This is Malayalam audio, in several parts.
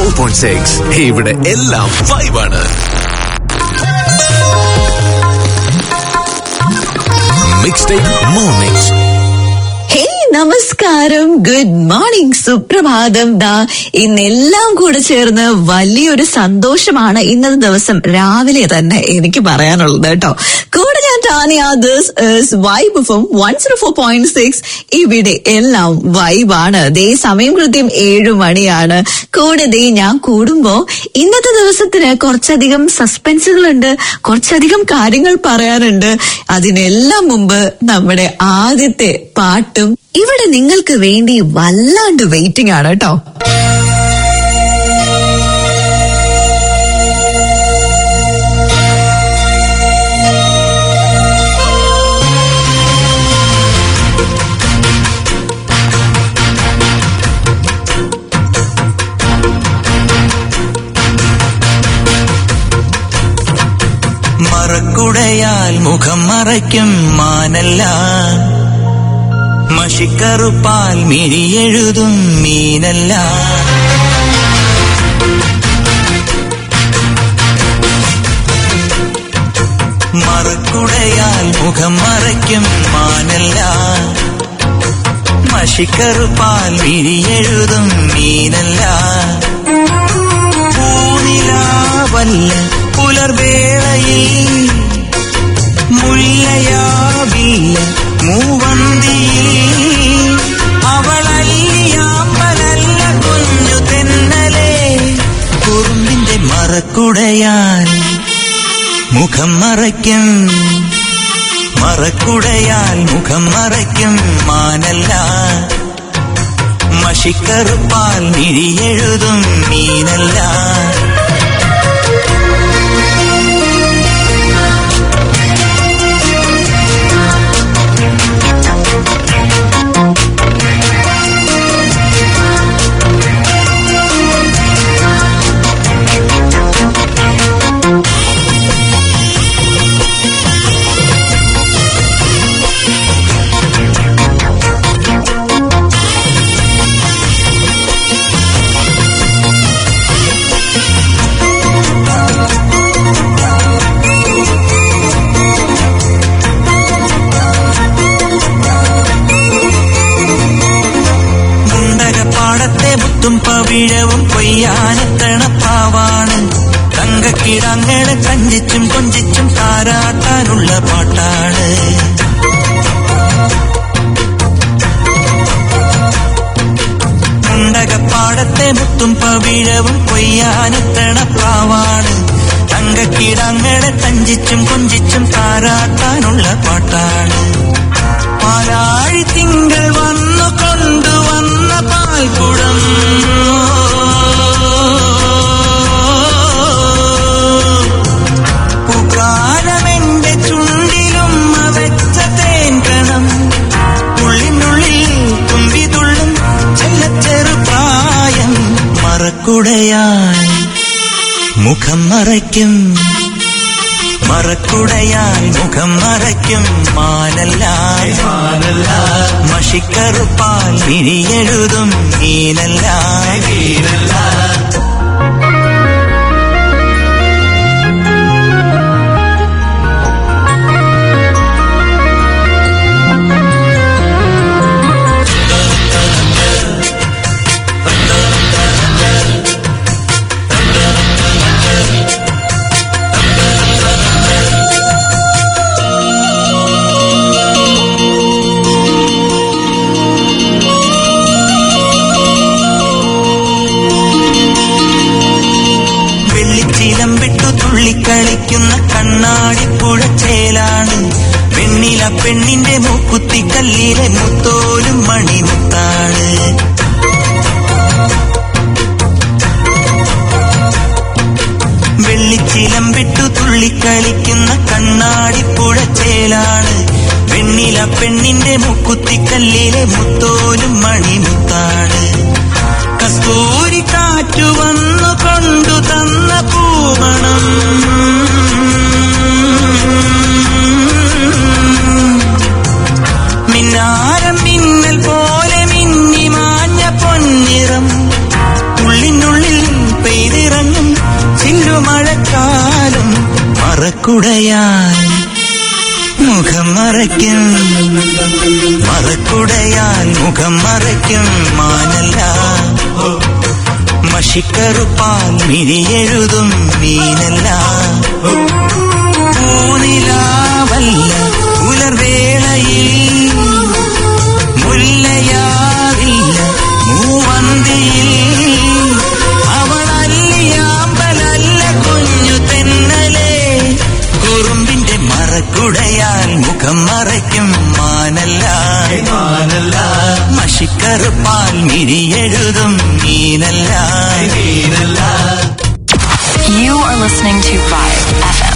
ഫോർ പോയിന്റ് സിക്സ് ഇവിടെ എല്ലാം വൈബാണ് മിക്സ് ടൈപ്പ് മോർണിംഗ് ഹേ നമസ്കാരം ഗുഡ് മോർണിംഗ് സുപ്രഭാതം ദാ ഇന്നെല്ലാം കൂടെ ചേർന്ന് വലിയൊരു സന്തോഷമാണ് ഇന്നത്തെ ദിവസം രാവിലെ തന്നെ എനിക്ക് പറയാനുള്ളത് കേട്ടോ കൂടെ ഞാൻ Tania this is vibe from one zero four point six ഇവിടെ എല്ലാം വൈബാണ് ദേ സമയം കൃത്യം ഏഴു മണിയാണ് കൂടെ ദേ ഞാൻ കൂടുമ്പോ ഇന്നത്തെ ദിവസത്തിന് കുറച്ചധികം സസ്പെൻസുകളുണ്ട് കുറച്ചധികം കാര്യങ്ങൾ പറയാനുണ്ട് അതിനെല്ലാം മുമ്പ് നമ്മുടെ ആദ്യത്തെ പാട്ടും ഇവിടെ നിങ്ങൾക്ക് വേണ്ടി വല്ലാണ്ട് വെയിറ്റിംഗ് ആണ് കേട്ടോ മറക്കുടയാൽ മുഖം മറയ്ക്കും മാനല്ല മഷിക്കറുപ്പാൽ മിഴിയെഴുതും മീനല്ല മറക്കുടയാൽ മുഖം മറയ്ക്കും മാനല്ല മഷിക്കറുപ്പാൽ മിഴിയെഴുതും മീനല്ല പൂനിലാവല്ല പുലർവേളയിൽ മുല്ലയാവില്ല മൂവന്തിയിൽ അവളല്ലിയാമ്പലല്ല കുഞ്ഞു തെന്നലേ കുറുമ്പിന്റെ മറക്കുടയാൽ മുഖം മറയ്ക്കും മറക്കുടയാൽ മുഖം മറയ്ക്കും മാനല്ല മഷിക്കറുപ്പാൽ മിഴിയെഴുതും മീനല്ല മുണ്ടകപ്പാടത്തെ മുത്തും പവിഴവും കൊയ്യാനെത്തണ പാവാണ് തങ്കക്കിടങ്ങളെ കഞ്ചിച്ചും കൊഞ്ചിച്ചും താരാട്ടാനുള്ള പാട്ടാണ് മുണ്ടകപ്പാടത്തെ മുത്തും പവിഴവും കൊയ്യാനെത്തണ പ്രാവാണ് തങ്കക്കിടങ്ങളെ കഞ്ചിച്ചും കൊഞ്ചിച്ചും താരാട്ടാനുള്ള പാട്ടാണ് പാലാഴി തിങ്കൾ വന്നു കൊണ്ടുവന്ന പാൽക്കുടം പൂക്കാലമെന്റെ ചുണ്ടിലും വെച്ച തേൻകണം ഉള്ളിനുള്ളിൽ തുമ്പിതുള്ളും ചെല്ലച്ചെറുപ്രായം മറക്കുടയാൽ മുഖം മറയ്ക്കും മറക്കുടയാൽ മുഖം മറയ്ക്കും മാനല്ല മാനല്ല മഷിക്കറുപ്പാൽ മിഴിയെഴുതും മീനല്ല മീനല്ല വെള്ളിച്ചീലം വിട്ടു തുള്ളിക്കളിക്കുന്ന കണ്ണാടിപ്പുഴച്ചേലാണ് വെണ്ണില പെണ്ണിന്റെ മൂക്കുത്തി കല്ലിലെ മുത്തോലും മണിമുത്താണ് വെള്ളിച്ചിലം വിട്ടു തുള്ളിക്കളിക്കുന്ന കണ്ണാടിപ്പുഴച്ചേലാണ് വെണ്ണില പെണ്ണിന്റെ മുക്കുത്തി കല്ലിലെ മുത്തോലും മണിമുത്താണ് കസ്തൂരി കാറ്റു വന്നു കൊണ്ടു തന്ന പൂമണം മിന്നാരം മിന്നൽ പോലെ മിന്നി മാഞ്ഞ പൊന്നിറം ഉള്ളിനുള്ളിൽ മറക്കുടയാൽ മുഖം മറയ്ക്കും മറക്കുടയാൽ മുഖം മറയ്ക്കും മാനല്ല മഷിക്കറുപ്പാൽ മിഴിയെഴുതും മീനല്ല പൂനിലാവല്ല പുലർവേളയിൽ മുല്ലയാവില്ല മൂവന്തിയിൽ അവളല്ലിയാമ്പലല്ല കുഞ്ഞു തെന്നലേ കുറുമ്പിന്റെ മറക്കുടയാൽ മുഖം മറയ്ക്കും മാനല്ല മാനല്ല മഷിക്കറുപ്പാൽ മിഴിയെഴുതും മീനല്ല മീനല്ല You are listening to Vibe FM.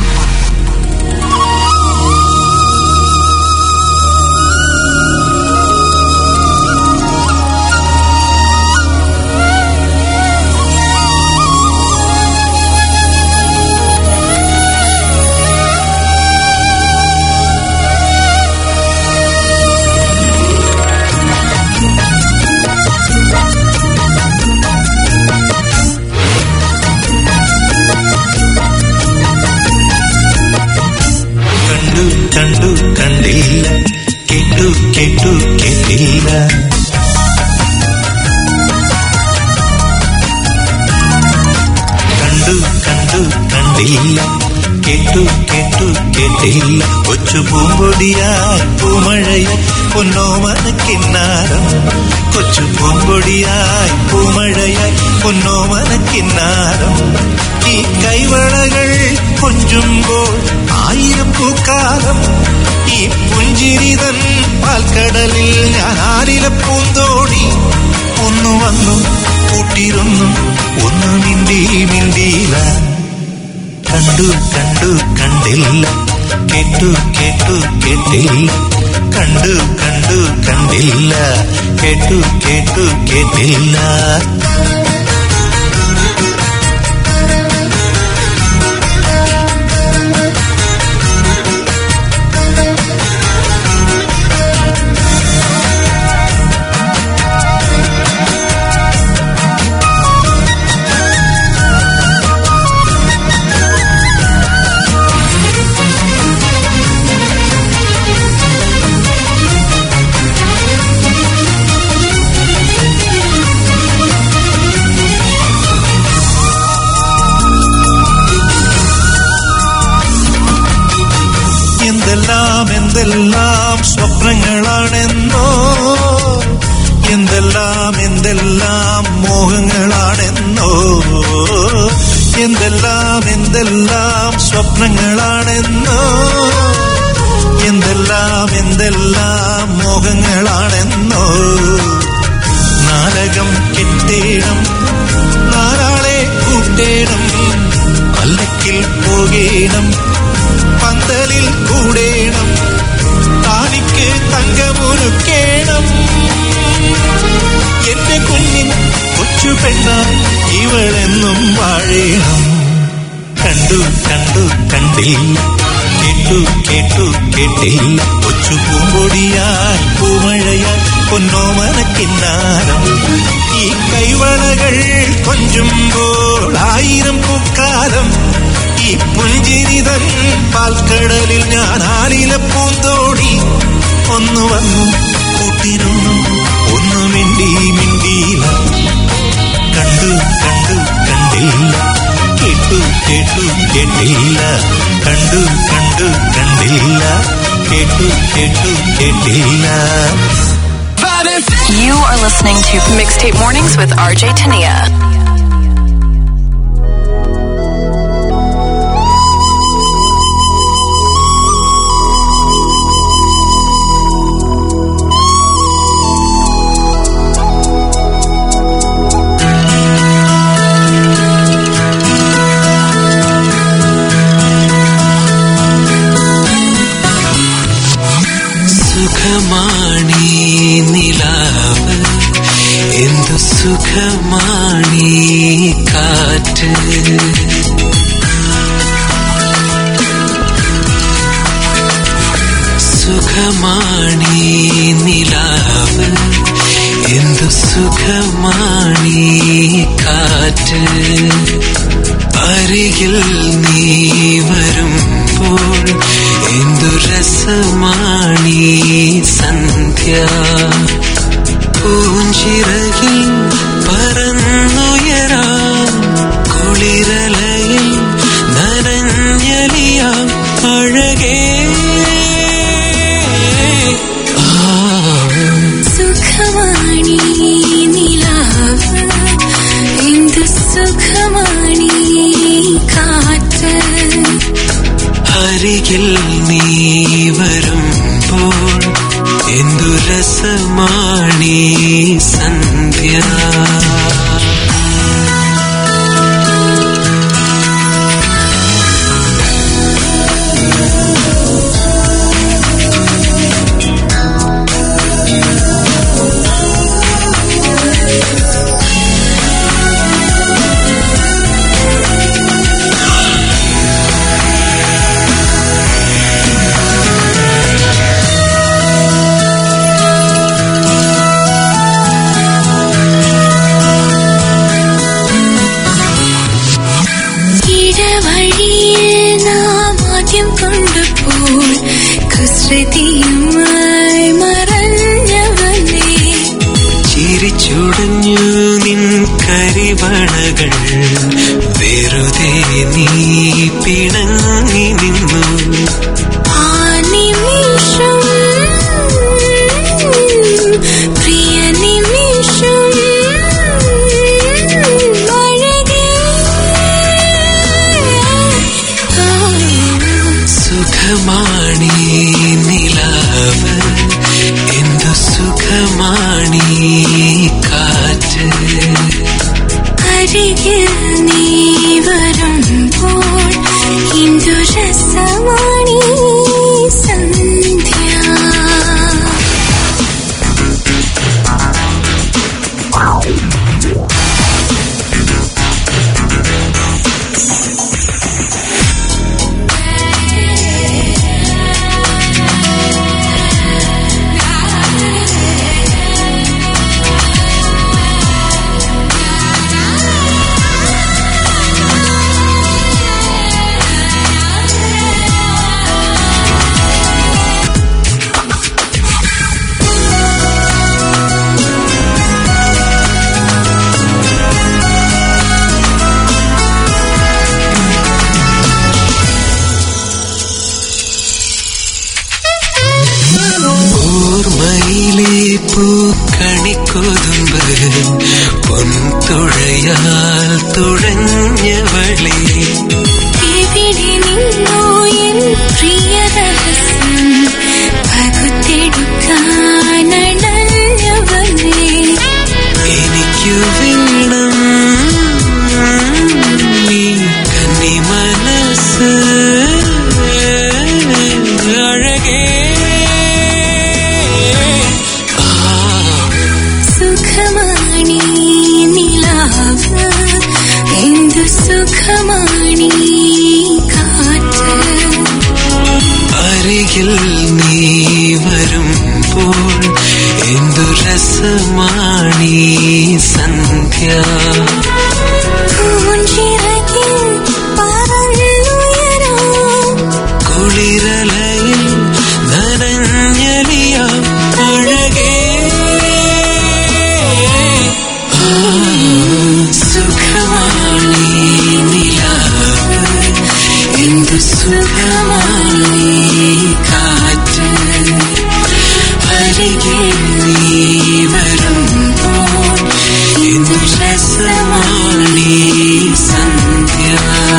കണ്ടു കണ്ടു കണ്ടില്ല കേട്ടു കേട്ടു കേട്ടില്ല കണ്ടു കണ്ടു കണ്ടില്ല കേട്ടു കേട്ടു കേട്ടില്ല കൊച്ചു പൂമ്പൊടിയായി പൂമഴയായി പൊന്നോമന കിന്നാരം കൊച്ചു പൂമ്പൊടിയായി പൂമഴയായി പൊന്നോമന കിന്നാരം ഈ കൈവളകൾ കൊഞ്ചുമ്പോൾ ആയിരം പൂക്കാലം ഈ പുഞ്ചിരിതൻ പാൽക്കടലിൽ ഞാൻ ആരില പൂന്തോടി ഒന്നു വന്നു കൂട്ടിരുന്നു ഒന്ന് മിണ്ടി മിണ്ടിയില്ല കണ്ടു കണ്ടു കണ്ടില്ല കേട്ടു കേട്ടു കേട്ടില്ല കണ്ടു കണ്ടു കണ്ടില്ല കേട്ടു കേട്ടു കേട്ടില്ല എന്തെല്ലാം എന്തെല്ലാം സ്വപ്നങ്ങളാണെന്നോ എന്തെല്ലാം എന്തെല്ലാം മോഹങ്ങളാണെന്നോ എന്തെല്ലാം എന്തെല്ലാം സ്വപ്നങ്ങളാണെന്നോ എന്തെല്ലാം എന്തെല്ലാം മോഹങ്ങളാണെന്നോ നാടകം കെട്ടേണം നാലാളെ കൂട്ടേണം പല്ലക്കിൽ പോകേണം പന്തലിൽ കൂടേണം താനിക്ക് തങ്കമൊരുക്കേണം എന്റെ കുഞ്ഞിൻ കൊച്ചു പെണ്ണ ഇവളെന്നും വാഴേണം കണ്ടു കണ്ടു കണ്ടില്ല കേട്ടു കേട്ടു കേട്ടില്ല കൊച്ചു പൂമ്പൊടിയായി പൂമഴയായി പൊന്നോമന കിന്നാരം ഈ കൈവളകൾ കൊഞ്ചുമ്പോൾ ആയിരം പൂക്കാലം ഈ പുഞ്ചിരിതൻ പാൽക്കടലിൽ ഞാൻ ആലില പൂന്തോടി ഒന്ന് വന്നു കൂട്ടിരുന്നു ഒന്ന് മിണ്ടി മിണ്ടിയില്ല കണ്ടു കണ്ടു കണ്ടില്ല കേട്ടു കേട്ടു കേട്ടില്ല കണ്ടു കണ്ടു കണ്ടില്ല കേട്ടു കേട്ടു കേട്ടില്ല You are listening to Mixtape Mornings with RJ Tania. സുഖമാണീ നിലാവ് എന്തു സുഖമാണീ കാറ്റ് സുഖമാണീ നിലാവ് എന്തു സുഖമാണീ കാറ്റ് അരികിൽ നീ വരും വരുമ്പോൾ എന്തു രസമാണീ സന്ധ്യ പൂഞ്ചിറകിൽ പറന്നുയരാം കുളിരലയിൽ നനഞ്ഞലിയാം അഴകേ ആ സുഖമാണി നിലാവ് എന്ത് സുഖമാണി കാറ്റ് അരികിൽ നീ വരുമ്പോൾ എന്തു രസമാണീ സന്ധ്യ ഇടവഴിയിൽ നാം ആദ്യം കൊണ്ടുപോൾ കുസൃതിയുമായി മറഞ്ഞവനെ ചിരിച്ചുടഞ്ഞു നിൻ കരിവളകൾ വെറുതെ നീ പിണങ്ങി നിന്നു ആ നിമിഷം പ്രിയ നിമിഷം അഴകേ ആ സുഖമാണീ നിലാവ് എന്തു സുഖമാണീ കാറ്റ് അരികിൽ നീ വരുമ്പോൾ ഇന്ദു രസമാണി സന്ധ്യ ഓർമ്മയിലെ പൂക്കണിക്കൊതുമ്പ് പൊൻതുഴയാൽ തുഴഞ്ഞവളെ എവിടെ നിന്നോ എൻ പ്രിയ രഹസ്യം പകുത്തെടുക്കാനടഞ്ഞവനെ എനിക്കു വേണം നീ കന്നി മനസ്സ് അഴകേ ആ സുഖമാണി നിലാവ് എന്തു സുഖമാണി കാറ്റ് അരികിൽ നീ വരുമ്പോൾ എന്തു രസമാണീ സന്ധ്യ പൂഞ്ചിറകിൽ പറന്നുയരാം കുളിരലയിൽ നനഞ്ഞലിയാം അഴകേ ആ, സുഖമാണീ നിലാവ് എന്തു സുഖമാണീ കാറ്റ് അരികിൽ നീ വരുമ്പോൾ എന്തു രസമാണീ സന്ധ്യ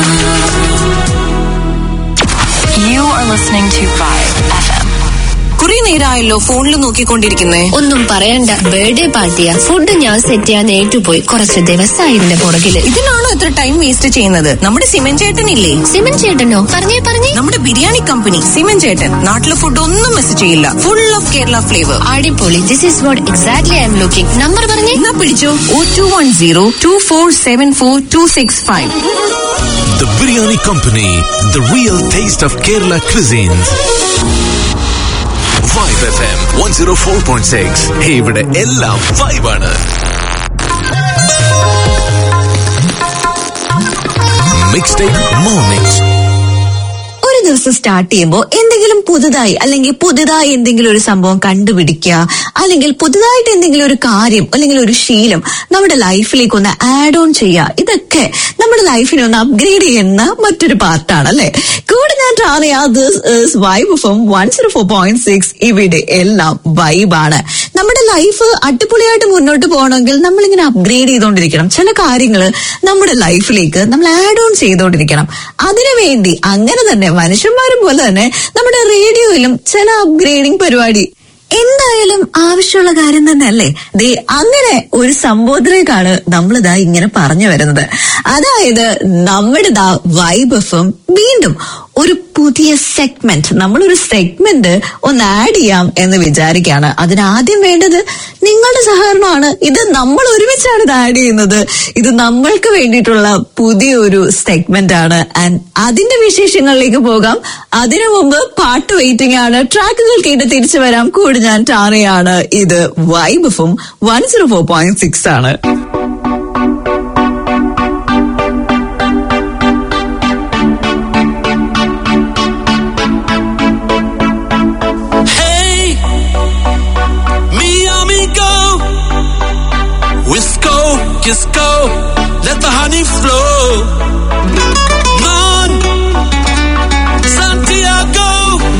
You are listening to Vibe FM. കുറെ നേരമായല്ലോ ഫോണിൽ നോക്കിക്കൊണ്ടിരിക്കുന്നേ ഒന്നും പറയണ്ട ബർത്ത്ഡേ പാർട്ടിയാ ഫുഡ് ഞാൻ സെറ്റ് ചെയ്യാൻ ഏറ്റുപോയി കുറച്ച് ദിവസമായി ഇതിന്റെ പുറകില് ഇതിനാണോ ഇത്ര ടൈം വേസ്റ്റ് ചെയ്യുന്നത് നമ്മുടെ സിമൻ ചേട്ടനില്ലേ സിമൻ ചേട്ടനോ പറഞ്ഞേ പറഞ്ഞേ നമ്മുടെ ബിരിയാണി കമ്പനി സിമൻ ചേട്ടൻ നാട്ടിലെ ഫുഡ് ഒന്നും മിസ് ചെയ്യില്ല ഫുൾ ഓഫ് കേരള ഫ്ലേവർ അടിപൊളി this is what exactly I M looking number പറഞ്ഞേ എന്നാ പിടിച്ചോ ഓ two one zero two four seven four two six five The Biryani Company, the real taste of Kerala cuisines. Vibe FM 104.6. ഇവിടെ എല്ലാം വൈബാണ് മിക്സ് ടൈപ്പ് മോർണിംഗ്സ് ഒരു ദിവസം സ്റ്റാർട്ട് ചെയ്യുമ്പോൾ എന്തെങ്കിലും പുതുതായി അല്ലെങ്കിൽ പുതുതായി എന്തെങ്കിലും ഒരു സംഭവം കണ്ടുപിടിക്കുക അല്ലെങ്കിൽ പുതുതായിട്ട് എന്തെങ്കിലും ഒരു കാര്യം അല്ലെങ്കിൽ ഒരു ശീലം നമ്മുടെ ലൈഫിലേക്ക് ഒന്ന് ആഡ് ഓൺ ചെയ്യുക ഇതൊക്കെ നമ്മുടെ ലൈഫിനെ ഒന്ന് അപ്ഗ്രേഡ് ചെയ്യുന്ന മറ്റൊരു പാർട്ടാണ് അല്ലെ കൂടെ ഞാൻ ട്രാറിയ this vibe from one zero four point six ഇവിടെ എല്ലാം വൈബാണ് നമ്മുടെ ലൈഫ് അടിപൊളിയായിട്ട് മുന്നോട്ട് പോകണമെങ്കിൽ നമ്മളിങ്ങനെ അപ്ഗ്രേഡ് ചെയ്തുകൊണ്ടിരിക്കണം ചില കാര്യങ്ങൾ നമ്മുടെ ലൈഫിലേക്ക് നമ്മൾ ആഡ് ഓൺ ചെയ്തുകൊണ്ടിരിക്കണം അതിനുവേണ്ടി അങ്ങനെ തന്നെ മനുഷ്യന്മാരും പോലെ തന്നെ നമ്മുടെ റേഡിയോയിലും ചില അപ്ഗ്രേഡിംഗ് പരിപാടി എന്തായാലും ആവശ്യമുള്ള കാര്യം തന്നെ അല്ലേ ദേ അങ്ങനെ ഒരു സംബോധനയ്ക്കാണ് നമ്മളിതാ ഇങ്ങനെ പറഞ്ഞു വരുന്നത് അതായത് നമ്മുടെ ദാ വൈബ് എഫും വീണ്ടും ഒരു പുതിയ സെഗ്മെന്റ് നമ്മളൊരു സെഗ്മെന്റ് ഒന്ന് ആഡ് ചെയ്യാം എന്ന് വിചാരിക്കുകയാണ് അതിനാദ്യം വേണ്ടത് നിങ്ങളുടെ സഹകരണമാണ് ഇത് നമ്മൾ ഒരുമിച്ചാണ് ഇത് ആഡ് ചെയ്യുന്നത് ഇത് നമ്മൾക്ക് വേണ്ടിയിട്ടുള്ള പുതിയൊരു സെഗ്മെന്റ് ആണ് ആൻഡ് അതിന്റെ വിശേഷങ്ങളിലേക്ക് പോകാം അതിനു മുമ്പ് പാട്ട് വെയിറ്റിംഗ് ആണ് ട്രാക്കുകൾ കേട്ട് തിരിച്ചു വരാം കൂടി ഞാൻ ടാറയാണ് ഇത് വൈബഫും one zero four point six ആണ് Hey, mi amigo, Wisco, Kisco, let the honey flow. Man, Santiago,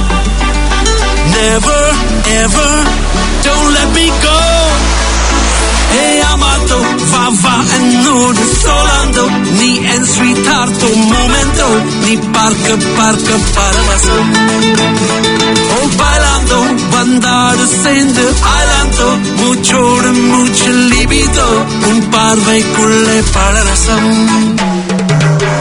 never, ever, don't let me go. Hey, amato, va, va, and nudo, solando, ni en sweethearto, momento, ni parque, parque, para Oh, bailando, bandada sendo, bailando, mucho de mucho libido, un parveiculle palarasam.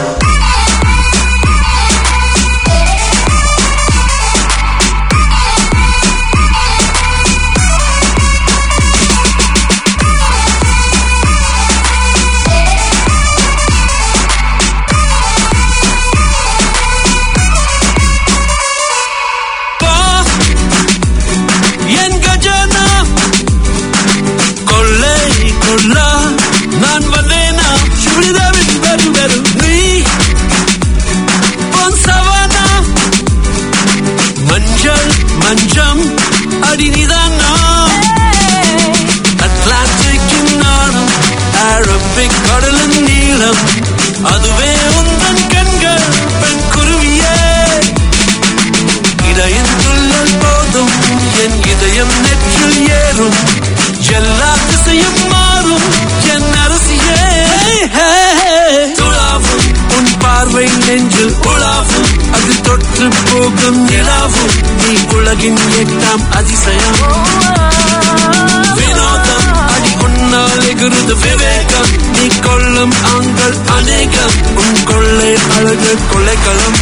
Pa, yen gajana, kolle, kolla, nan valena, shurida bedu bedu bedu, ni, bon savana, manjal, manjam, adinidana, Atlantic കിന്നാരം അറബിക് കടലും നീളം അതുവേ ഉന്തൻ കൺകൾ പെൺകുരുവിയേ இதயம் துள்ளல் போதும் என் இதயம் நெற்றில் ஏறும் எல்லா திசையும் மாறும் என் அரசியே துளாவும் உன் பார்வை நெஞ்சில் உலாவும் அது தொற்று போகும் நிலாவும் நீ உலகின் எட்டாம் அதிசயம் வினோதம் அடி உன்னால் எகுருது விவேகம் நீ கொள்ளும் ஆண்கள் அநேகம் உன் கொள்ளை அழகு கொள்ளைக்களம்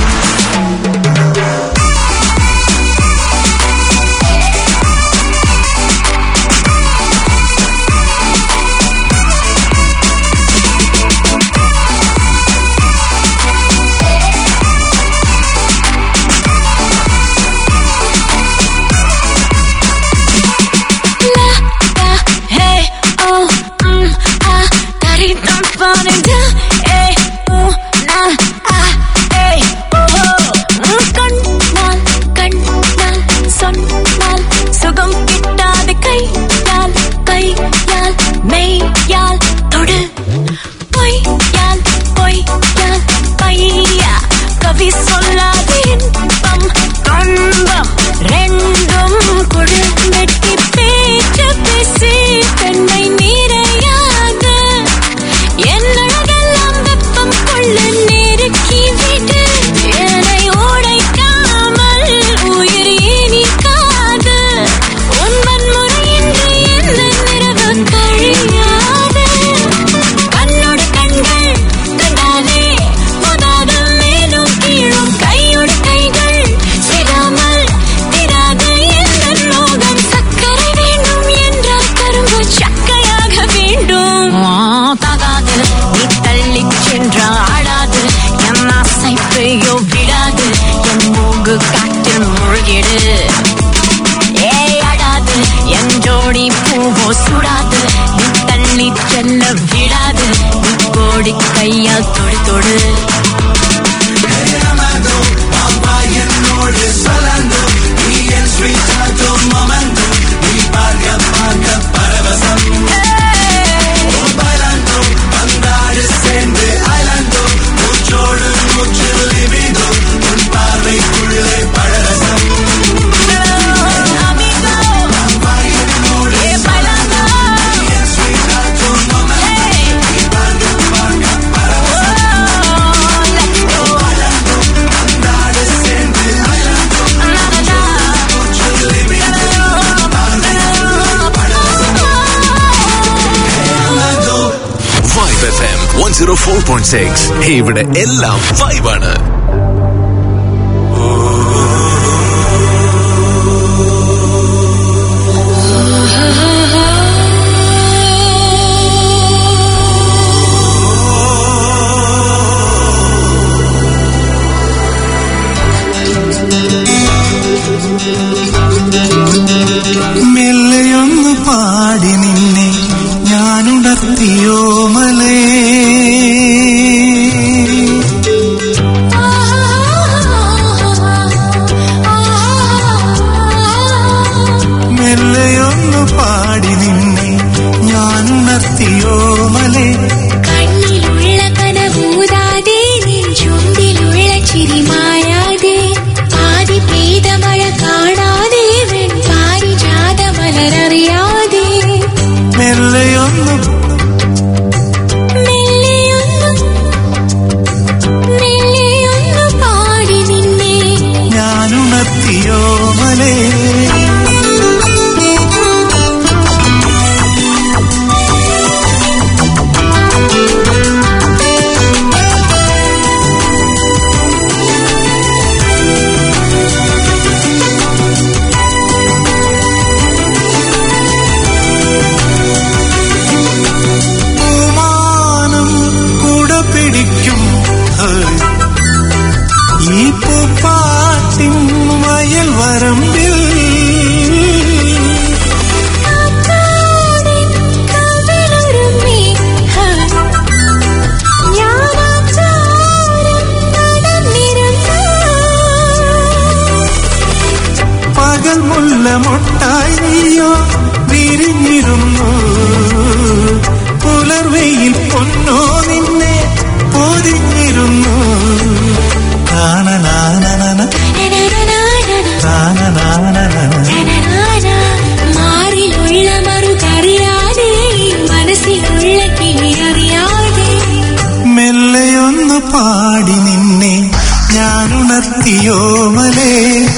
Hey, oh, mm, ah, 다리 땀빠는데, eh, oh, 나, ah, eh, oh, 음, 건날, 건날, 손날, 소금 കിട്ടാതെ കൈയാൽ, കൈയാൽ, മെയ്യാൽ, തൊട്, പൊയ്യാൽ, പൊയ്യാൽ, പയ്യ, കവി சொல்லாതെ இன்பம், துன்பம், ரெண்டும் குழுமெட்டி பேச்சு பேசி பெண்ணை நீரையாக என்னழகெல்லாம் வெப்பம் கொள்ள நெருக்கி விடு என்னை உடைக்காமல் உயிர் இனிக்காது உன் வன்முறையின்றி எந்த நிறவு கழியாது கண்ணோட கண்கள் கண்டாலே போதாது மேலும் கீழும் கையோட கைகள் சேராமல் திராது எந்த மோகம் சக்கரை வேண்டும் என்றால் கரும்பு சக்கையாக வேண்டும் தாகாது நீ தள்ளி சென்ற ஆடாது என் அசைப்பையோ விடாது என் மூகு காற்றில் மூழ்கிடு ஏய் ஆடாது என் ஜோடி பூவோ சுடாது நீ தள்ளி செல்ல விடாது நீ கோடி கையால் தொடு தொடு Hey, amado, vaya zero four point six ഇവിടെ എല്ലാം വൈബാണ് മെല്ലെയൊന്നു പാടി നിന്നെ ഞാനുണർത്തിയോ മലേ മെല്ലെയൊന്നു പാടി നിന്നെ ഞാനുണർത്തിയോ മലേ കണ്ണിലുള്ള കനവൂതാതെ നിൻ ചുണ്ടിലുള്ള ചിരി മായാതെ പാതി പെയ്ത മഴ കാണാതെ വെൺ പാരിജാത മലരറിയാതെ മെല്ലെയൊന്നു മെല്ലെയൊന്നു മെല്ലെയൊന്നു പാടി നിന്നെ ഞാനുണർത്തിയോ മലേ പൂമാനം കുട പിടിക്കും ഹേയ്. ഈ പൂപ്പാട്ടിൻ വയൽ വരമ്പിൽ കാക്കാടിൻ കവിളുരുമ്മി, ഹാ. ഞാനാചാരം നടന്നിരുന്നു പകൽ മുല്ല മൊട്ടായി നീയോ വിരിഞ്ഞിരുന്നു പുലർവെയിൽ പൊന്നോ നിന്നെ പൊതിഞ്ഞിരുന്നു താനനാനനന, താനനാനനന. മാറിലുള്ള മറുകറിയാതെ മനസ്സിലുള്ള കിളി അറിയാതെ മെല്ലെയൊന്നു പാടി നിന്നെ ഞാനുണർത്തിയോ മലേ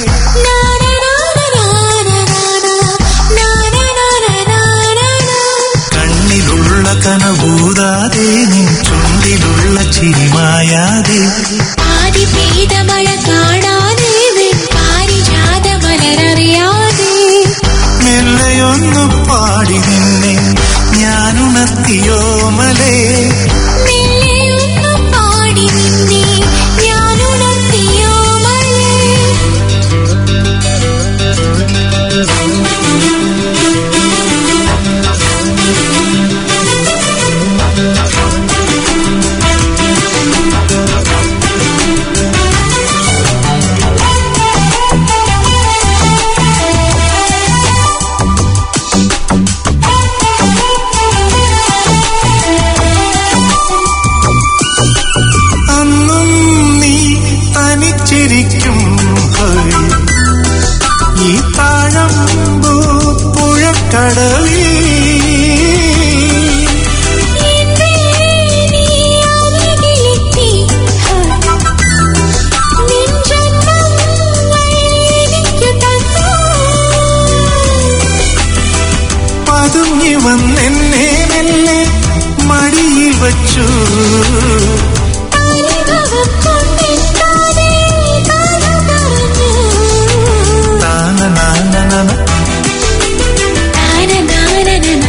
കണ്ണിലുള്ള കനവൂതാതെ നിൻ ചുണ്ടിലുള്ള ചിരിമായാതെ ആദി പെയ്ത മഴ കാണാതെ പാരിജാത മലരറിയാതെ മെല്ലെയൊന്നു പാടി നിന്നെ ഞാനുണർത്തിയോ മലേ മെല്ലെയൊന്നു പാടി നിന്നെ ഞാനുണർത്തിയോ മഴേ അന്നും നീ തനിച്ചിരിക്കും ഹരി. ഈ താഴമ്പൂ പുഴക്കടവിൽ എന്നെ നീ അരികിലെത്തി നിൻ ജന്മങ്ങൾ എനിക്കു തന്നു പതുങ്ങി വന്നെന്നെ മെല്ലെ മടിയിൽ വച്ചു പരിഭവം കൊണ്ടെത്താതെ കഥ പറഞ്ഞു താനനാനനന, താനനാനനന.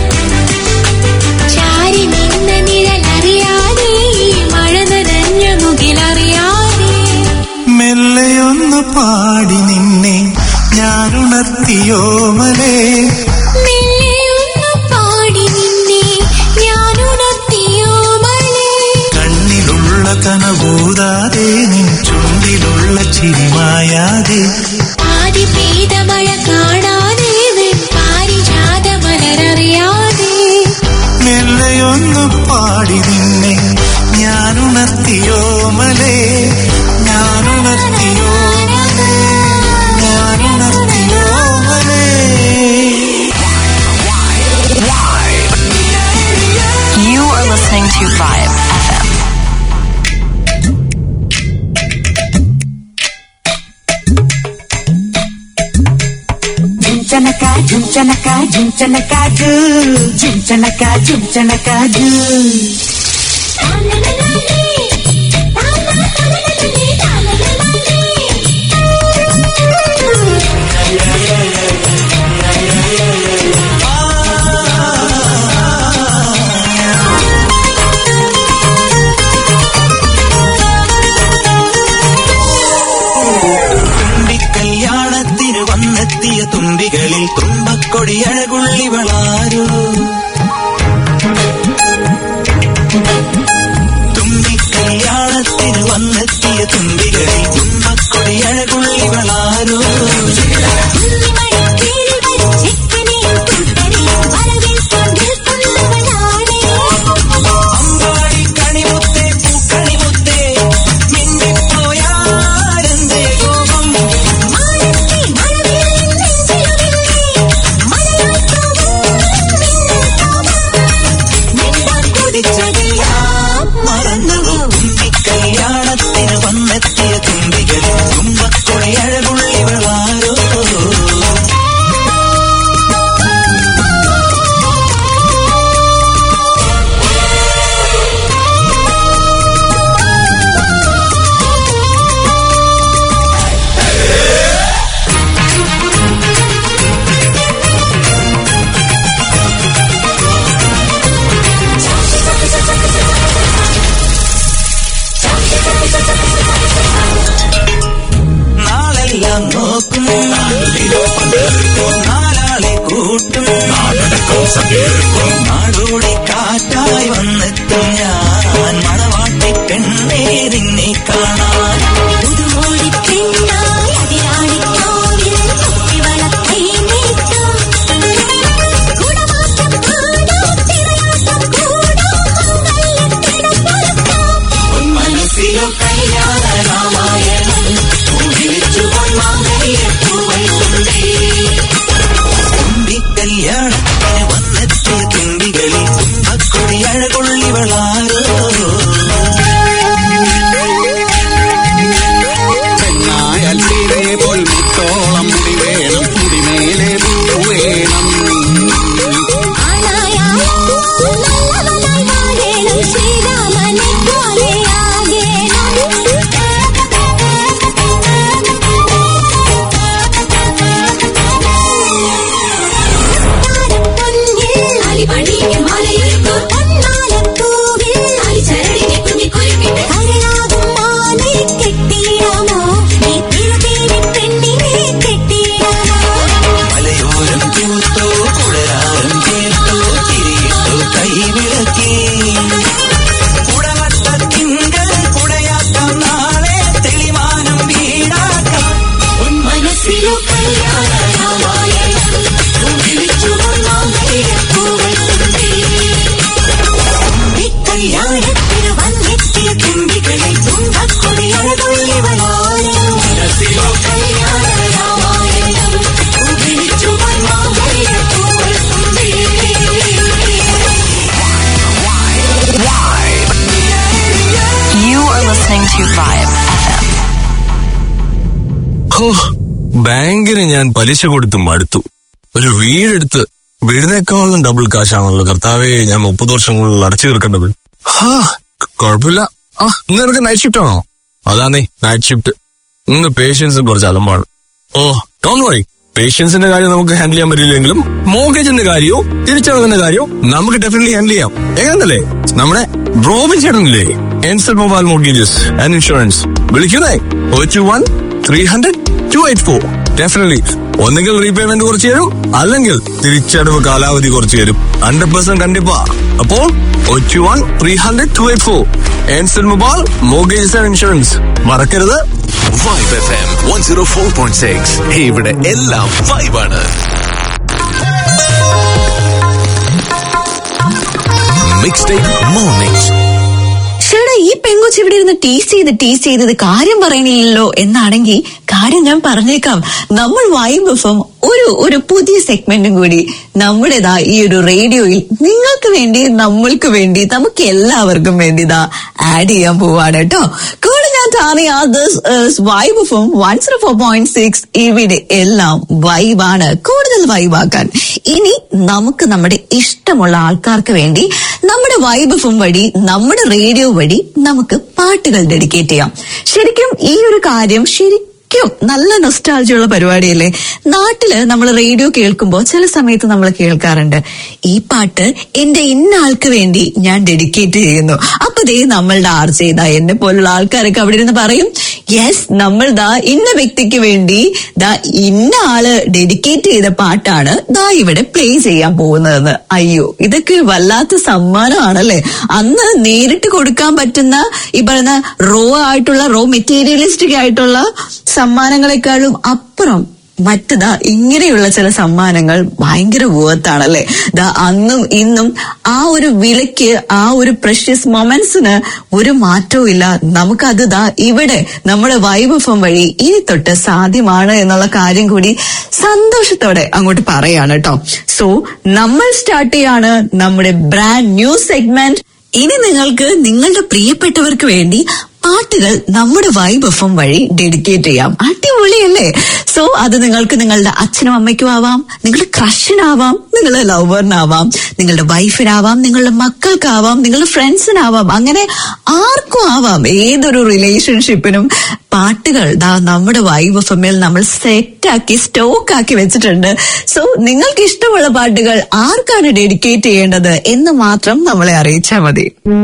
ചാരി നിന്ന നിഴലറിയാതെ മഴ നനഞ്ഞ മുകിലറിയാതെ മെല്ലെയൊന്നു പാടി നിന്നെ ഞാനുണർത്തിയോ മലേ മെല്ലെയൊന്നു പാടി നിന്നെ ഞാനുണർത്തിയോ മഴേ കണ്ണിലുള്ള കനവൂതാതെ നിൻ ചുണ്ടിലുള്ള ചിരിമായാതെ ആദി പെയ്ത മഴ കാണാതെ പാരിജാത മലരറിയാതെ മെല്ലെയൊന്നു പാടി നിന്നെ ഞാനുണർത്തിയോ മലേ ഞാനുണർത്തിയോ മലേ ഞാനുണർത്തിയോ മലേ You are listening to Vibe FM. Jumchanaka, jumchanaka, jumchanaka, do. Jumchanaka, jumchanaka, do. പൂരത്തിനു വന്നെത്തിയ തുമ്പികളെ തുമ്പക്കൊടിയഴകൊള്ളിവളോരോ കല്യാണ രാമായണം വിളിച്ചു വന്നാമൊഴിയ പൂവൽ തുമ്പി You are listening to Vibe FM. ഹോ, ബാങ്കിന് ഞാൻ പലിശ കൊടുത്ത് മടുത്തു ഒരു വീടെടുത്ത് വീടിനേക്കാളും ഡബിൾ കാശാണല്ലോ കർത്താവേ ഞാൻ മുപ്പത് വർഷം കൂടുതൽ അടച്ചു തീർക്കേണ്ടത് ഹാ കുഴപ്പമില്ല ആ ഇന്ന് നിനക്ക് നൈറ്റ് ഷിഫ്റ്റ് ആണോ അതാന്നേ നൈറ്റ് ഷിഫ്റ്റ് ഇന്ന് പേഷ്യൻസ് കുറച്ച് അലമ്പാണ് ഓ ഡോണ്ട് വറി പേഷ്യൻസിന്റെ കാര്യം നമുക്ക് ഹാൻഡിൽ ചെയ്യാൻ പറ്റില്ലെങ്കിലും മോർഗേജിന്റെ കാര്യവും തിരിച്ചടവിന്റെ കാര്യവും നമുക്ക് ഡെഫിനറ്റ്ലി ഹാൻഡിൽ ചെയ്യാം എങ്ങനല്ലേ നമ്മുടെ റോബിൻ ചേട്ടനില്ലേ എൻസൽ മൊബൈൽ മോർഗേജസ് ആൻഡ് ഇൻഷുറൻസ് വിളിക്കുന്നേ ഓ two one three hundred two eight four definitely ഒന്നെങ്കിൽ റീപേയ്മെന്റ് കുറച്ച് തരും അല്ലെങ്കിൽ തിരിച്ചടവ് കാലാവധി കുറച്ച് തരും ഹൺഡ്രഡ് പെർസെന്റ് കണ്ടിപ്പാ അപ്പോൾ ഒറ്റ one three hundred two eight four എൻസൽ മൊബൈൽ മോർഗേജസ് ആൻഡ് ഇൻഷുറൻസ് മറക്കരുത് Vibe F M one zero four point six ഇവിടെ എല്ലാം വൈബാണ് മിക്സ് ടൈപ്പ് മോർണിംഗ് ചേട്ടാ ഈ പെങ്കൊച്ച് ഇവിടെ ഇരുന്ന് ടീസ് ചെയ്ത് ടീസ് ചെയ്തത് കാര്യം പറയണില്ലല്ലോ എന്നാണെങ്കിൽ കാര്യം ഞാൻ പറഞ്ഞേക്കാം നമ്മൾ വൈബഫം ഒരു ഒരു പുതിയ സെഗ്മെന്റും കൂടി നമ്മുടേതാ ഈ ഒരു റേഡിയോയിൽ നിങ്ങൾക്ക് വേണ്ടി നമ്മൾക്ക് വേണ്ടി നമുക്ക് എല്ലാവർക്കും വേണ്ടി ഇതാ ആഡ് ചെയ്യാൻ പോവാണ് കേട്ടോ കൂടെ ഞാൻ ടാറിയ Vibe FM one zero four point six ഇവിടെ എല്ലാം വൈബാണ് കൂടുതൽ വൈബാക്കാൻ ഇനി നമുക്ക് നമ്മുടെ ഇഷ്ടമുള്ള ആൾക്കാർക്ക് വേണ്ടി നമ്മുടെ വൈബഫും വഴി നമ്മുടെ റേഡിയോ വഴി നമുക്ക് പാട്ടുകൾ ഡെഡിക്കേറ്റ് ചെയ്യാം ശരിക്കും ഈ ഒരു കാര്യം ശരിക്കും നല്ല നൊസ്റ്റാൾജിയുള്ള പരിപാടിയല്ലേ നാട്ടില് നമ്മൾ റേഡിയോ കേൾക്കുമ്പോൾ ചില സമയത്ത് നമ്മൾ കേൾക്കാറുണ്ട് ഈ പാട്ട് എന്റെ ഇന്ന ആൾക്ക് വേണ്ടി ഞാൻ ഡെഡിക്കേറ്റ് ചെയ്യുന്നു അപ്പൊ ദേ നമ്മളുടെ ആർ ചെയ്ത എന്നെ പോലുള്ള ആൾക്കാരൊക്കെ അവിടെ ഇരുന്ന് പറയും യെസ് നമ്മൾ ദാ ഇന്ന വ്യക്തിക്ക് വേണ്ടി ദാ ഇന്ന ആള് ഡെഡിക്കേറ്റ് ചെയ്ത പാട്ടാണ് ദാ ഇവിടെ പ്ലേ ചെയ്യാൻ പോകുന്നതെന്ന് അയ്യോ ഇതൊക്കെ വല്ലാത്ത സമ്മാനമാണല്ലേ അന്ന് നേരിട്ട് കൊടുക്കാൻ പറ്റുന്ന ഈ പറയുന്ന റോ ആയിട്ടുള്ള റോ മെറ്റീരിയലിസ്റ്റിക് ആയിട്ടുള്ള സമ്മാനങ്ങളെക്കാളും അപ്പുറം മറ്റതാ ഇങ്ങനെയുള്ള ചില സമ്മാനങ്ങൾ ഭയങ്കര വേർത്താണല്ലേ ദാ അന്നും ഇന്നും ആ ഒരു വിലയ്ക്ക് ആ ഒരു പ്രഷ്യസ് മൊമെന്റ്സിന് ഒരു മാറ്റവും ഇല്ല നമുക്കത് ദാ ഇവിടെ നമ്മുടെ വൈഭവം വഴി ഇനി തൊട്ട് സാധ്യമാണ് എന്നുള്ള കാര്യം കൂടി സന്തോഷത്തോടെ അങ്ങോട്ട് പറയാണ് കേട്ടോ സോ നമ്മൾ സ്റ്റാർട്ട് ചെയ്യാണ് നമ്മുടെ ബ്രാൻഡ് ന്യൂ സെഗ്മെന്റ് ഇനി നിങ്ങൾക്ക് നിങ്ങളുടെ പ്രിയപ്പെട്ടവർക്ക് വേണ്ടി പാട്ടുകൾ നമ്മുടെ വൈബ് എഫം വഴി ഡെഡിക്കേറ്റ് ചെയ്യാം അടിപൊളിയല്ലേ സോ അത് നിങ്ങൾക്ക് നിങ്ങളുടെ അച്ഛനും അമ്മയ്ക്കും ആവാം നിങ്ങളുടെ ക്രഷിനാവാം നിങ്ങളുടെ ലവറിനാവാം നിങ്ങളുടെ വൈഫിനാവാം നിങ്ങളുടെ മക്കൾക്കാവാം നിങ്ങളുടെ ഫ്രണ്ട്സിനാവാം അങ്ങനെ ആർക്കും ആവാം ഏതൊരു റിലേഷൻഷിപ്പിനും പാട്ടുകൾ ദാ നമ്മുടെ വൈബ് എഫമിൽ നമ്മൾ സെറ്റാക്കി സ്റ്റോക്ക് ആക്കി വെച്ചിട്ടുണ്ട് സോ നിങ്ങൾക്ക് ഇഷ്ടമുള്ള പാട്ടുകൾ ആർക്കാണ് ഡെഡിക്കേറ്റ് ചെയ്യേണ്ടത് എന്ന് മാത്രം നമ്മളെ അറിയിച്ചാൽ മതി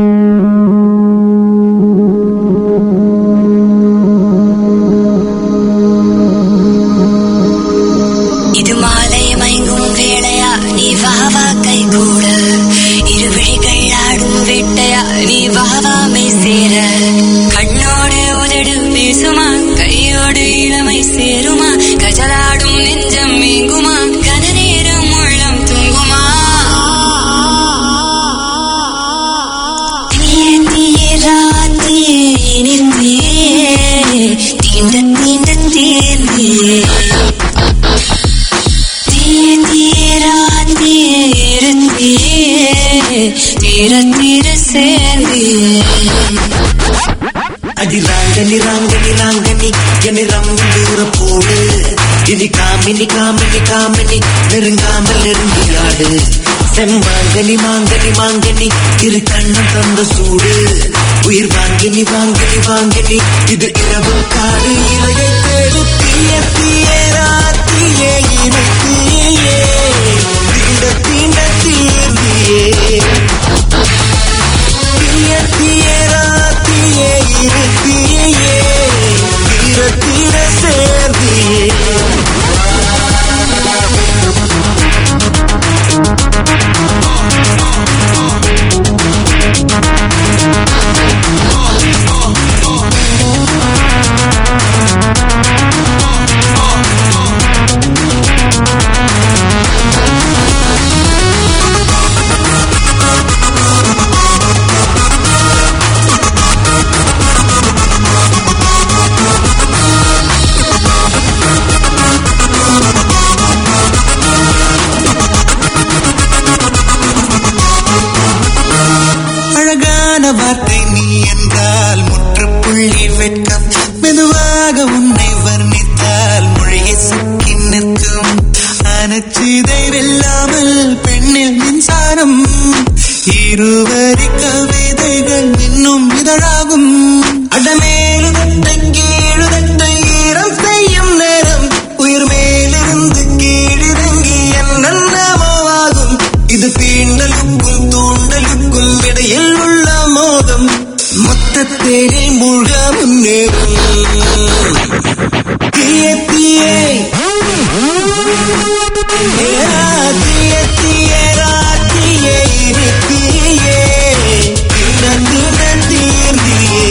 இது மாலை மயங்கும் வேளையா நீ வா வா கை கூட இருவிழிகள் ஆடும் வேட்டையா நீ வா வா மெய் சேர கண்ணோடு உதடு பேசுமா கையோடு இளமை சேருமா கஜலாடும் நெஞ்சம் மீங்குமா கன நேரம் உள்ளம் தூங்குமா தீய தீய ராத்தியே இனிமையே தீண்ட தீண்ட தேர்ந்தே தீர தீர சேர்ந்தே அடி ராங்கனி ராங்கனி ராங்கனி என்னை ரம்பூர போடு இனி காமினி காமினி காமினி நெருங்காமல் நெருங்கியாடு செம்மாங்கனி மாங்கனி மாங்கனி இரு கண்ணம் தந்த சூடு உயிர் வாங்கினி வாங்கினி வாங்கினி இது இரவு காடு இலையை தேடு தீய தீய ராத்தியே இனி தீயே தீண்ட தீண்ட தீர்ந்தியே தீய தீய ராத்தியே இரு தீயே தீர தீர சேர்ந்தியே மென்மையான வார்த்தை நீ என்றால் முற்றுப்புள்ளி வெட்கம் மெதுவாக உன்னை வர்ணித்தால் மொழியை சுக்கி நிற்கும் அனச்சிதை வெல்லாமல் பெண்ணில் மின்சாரம் இருவரி கவிதைகள் இன்னும் இதழாகும் அடமேலுதட்டை கீழுதட்டை ஈரம் செய்யும் நேரம் உயிர் மேலிருந்து கீழிறங்கி என்னென்னமாகும் இது தீண்டலுக்கும் தூண்டலுக்கும் இடையில் உள்ள மோதம் மொத்தத்தேரில் மூழ்க முன்னேறும் தீய தீயே ஏரா தீய தீயரா தீயே இரு தீயே தினந்தின தீர்ந்தியே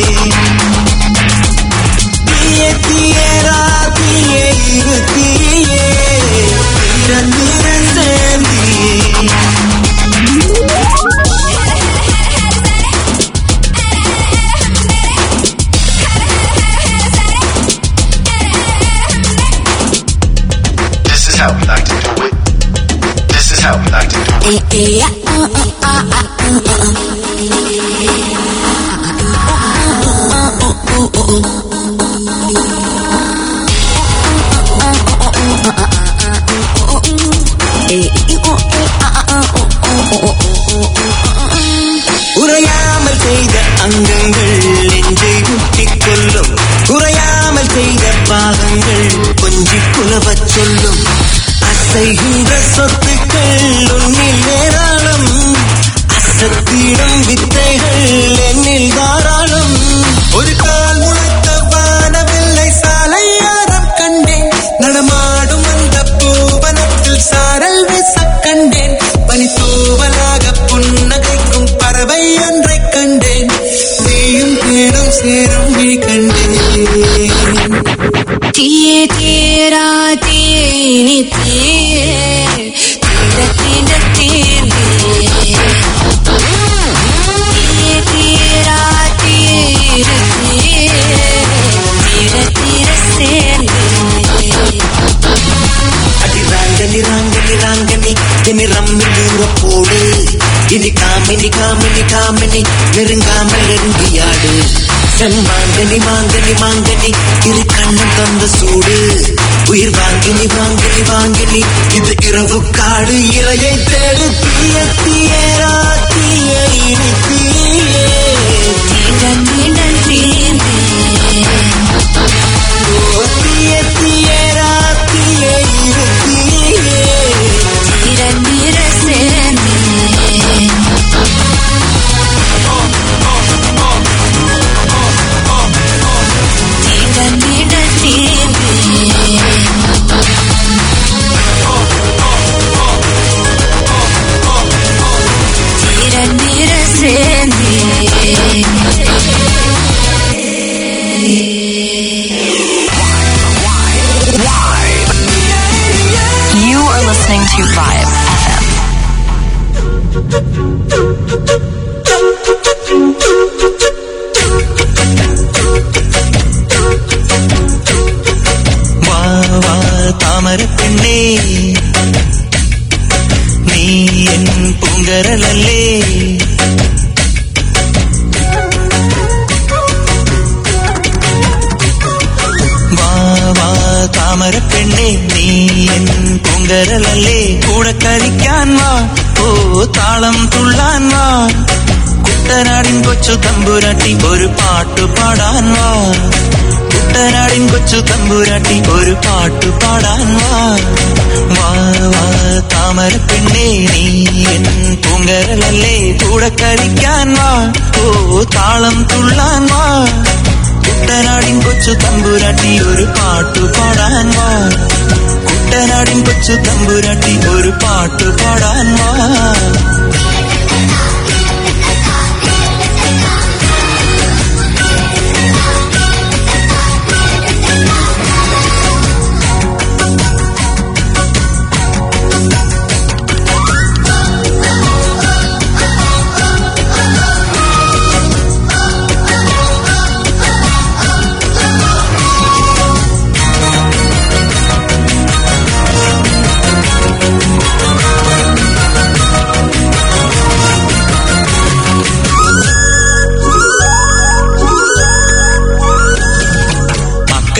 தீய தீயரா தீயே இரு தீயே தினந்தின சேர்ந்தியே This is how we like to do it. This is how we like to do it. உறையாமல் செய்த அங்கங்கள் நெஞ்சை முட்டிக் கொள்ளும் குறையாமல் செய்த பாகங்கள் கொஞ்சி குலவச் சொல்லும் அசைகின்ற சொத்துக்கள் உன்னில் ஏராளம் அசத்திடும் வித்தைகள் என்னில் தாராளம் ஒரு கால் முளைத்த வானவில்லை சாலையாரம் கண்டேன் நடமாடும் அந்த பூவனத்தில் சாரல் வீச கண்டேன் பனித்தூவலாக புன்னகைக்கும் பறவை ஒன்றைக் கண்டேன் நீயும் தேடும் சேரும் விழி கண்டேன் தீயே தீரா தீயே நீ தீயே தீர தீர தீர்ந்தே தீயே தீரா தீர தீயே தீர தீர சேர்ந்தே அடி ராங்கனி ராங்கனி ராங்கனி இனி ரம்மி தூர போடு இனி காமினி காமினி காமினி நெருங்காமல் நெருங்கியாடு செம்மாங்கனி மாங்கனி மாங்கனி இரு கண்ணம் தந்த சூடு உயிர் வாங்கினி வாங்கினி வாங்கினி இது இரவு காடு இரையை தேடு தீய தீயரா தீய இனி தீயே தீர தீர தீர்ந்தே ஓ தீய தீயரா தீய இரு தீயே தீர தீர சேர்ந்தே தீர தீர தீர்ந்தே தீர தீர சேர்ந்தே You are listening to Vibe FM. வா வா தாமர பெண்ணே நீ என் பூங்கரலல்லே வா வா தாமர பெண்ணே நீ என் பூங்கரலல்லே கூட கழிக்கான் வா ഓ താളം തുള്ളാൻ വാ കുട്ടനാടിൻ കൊച്ചു തമ്പുരാട്ടി ഒരു പാട്ടു പാടാൻ വാ കുട്ടനാടിൻ കൊച്ചു തമ്പുരാട്ടി ഒരു പാട്ടു പാടാൻ വാ വാ വാ താമര പെണ്ണേ നീ എൻ പൂങ്കരലല്ലേ കൂടെ കരിക്കാൻ വാ ഓ താളം തുള്ളാൻ വാ കുട്ടനാടിൻ കൊച്ചു തമ്പുരാട്ടി ഒരു പാട്ടു പാടാൻ വാ കുട്ടനാടിൻ കൊച്ചു തമ്പുരാട്ടി ഒരു പാട്ടു പാടാൻ വാ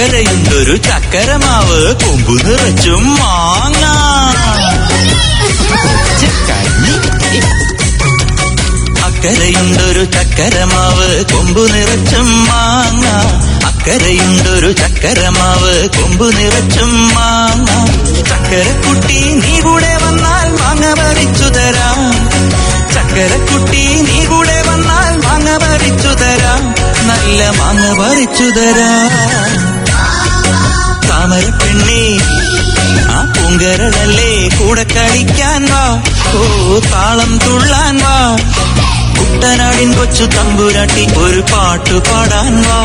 അക്കരയുണ്ടൊരു ചക്കരമാവ് കൊമ്പു നിറച്ചും മാങ്ങ ചക്കഞ്ഞി. അക്കരയുണ്ടൊരു ചക്കരമാവ് കൊമ്പു നിറച്ചും മാങ്ങ അക്കരയുണ്ടൊരു ചക്കരമാവ് കൊമ്പു നിറച്ചും മാങ്ങ ചക്കരക്കുട്ടി നീ കൂടെ വന്നാൽ മാങ്ങ പറിച്ചു തരാം ചക്കരക്കുട്ടി നീ കൂടെ വന്നാൽ മാങ്ങ പറിച്ചു തരാം നല്ല മാങ്ങ പറിച്ചു തരാം താമര പെണ്ണേ ആ പൂങ്കരളല്ലേ കൂടെ കളിക്കാൻ വാ ഓ താളം തുള്ളാൻ വാ കുട്ടനാടിൻ കൊച്ചു തമ്പുരാട്ടി ഒരു പാട്ടു പാടാൻ വാ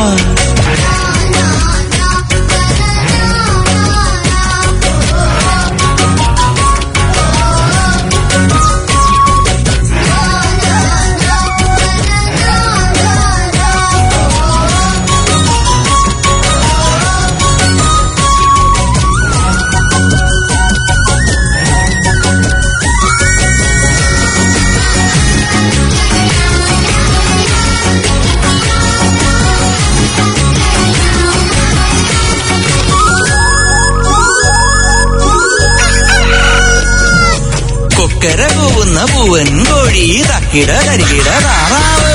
കൊക്കര പോവുന്ന പൂവൻ കോഴി തക്കിട കരികിട താറാവ്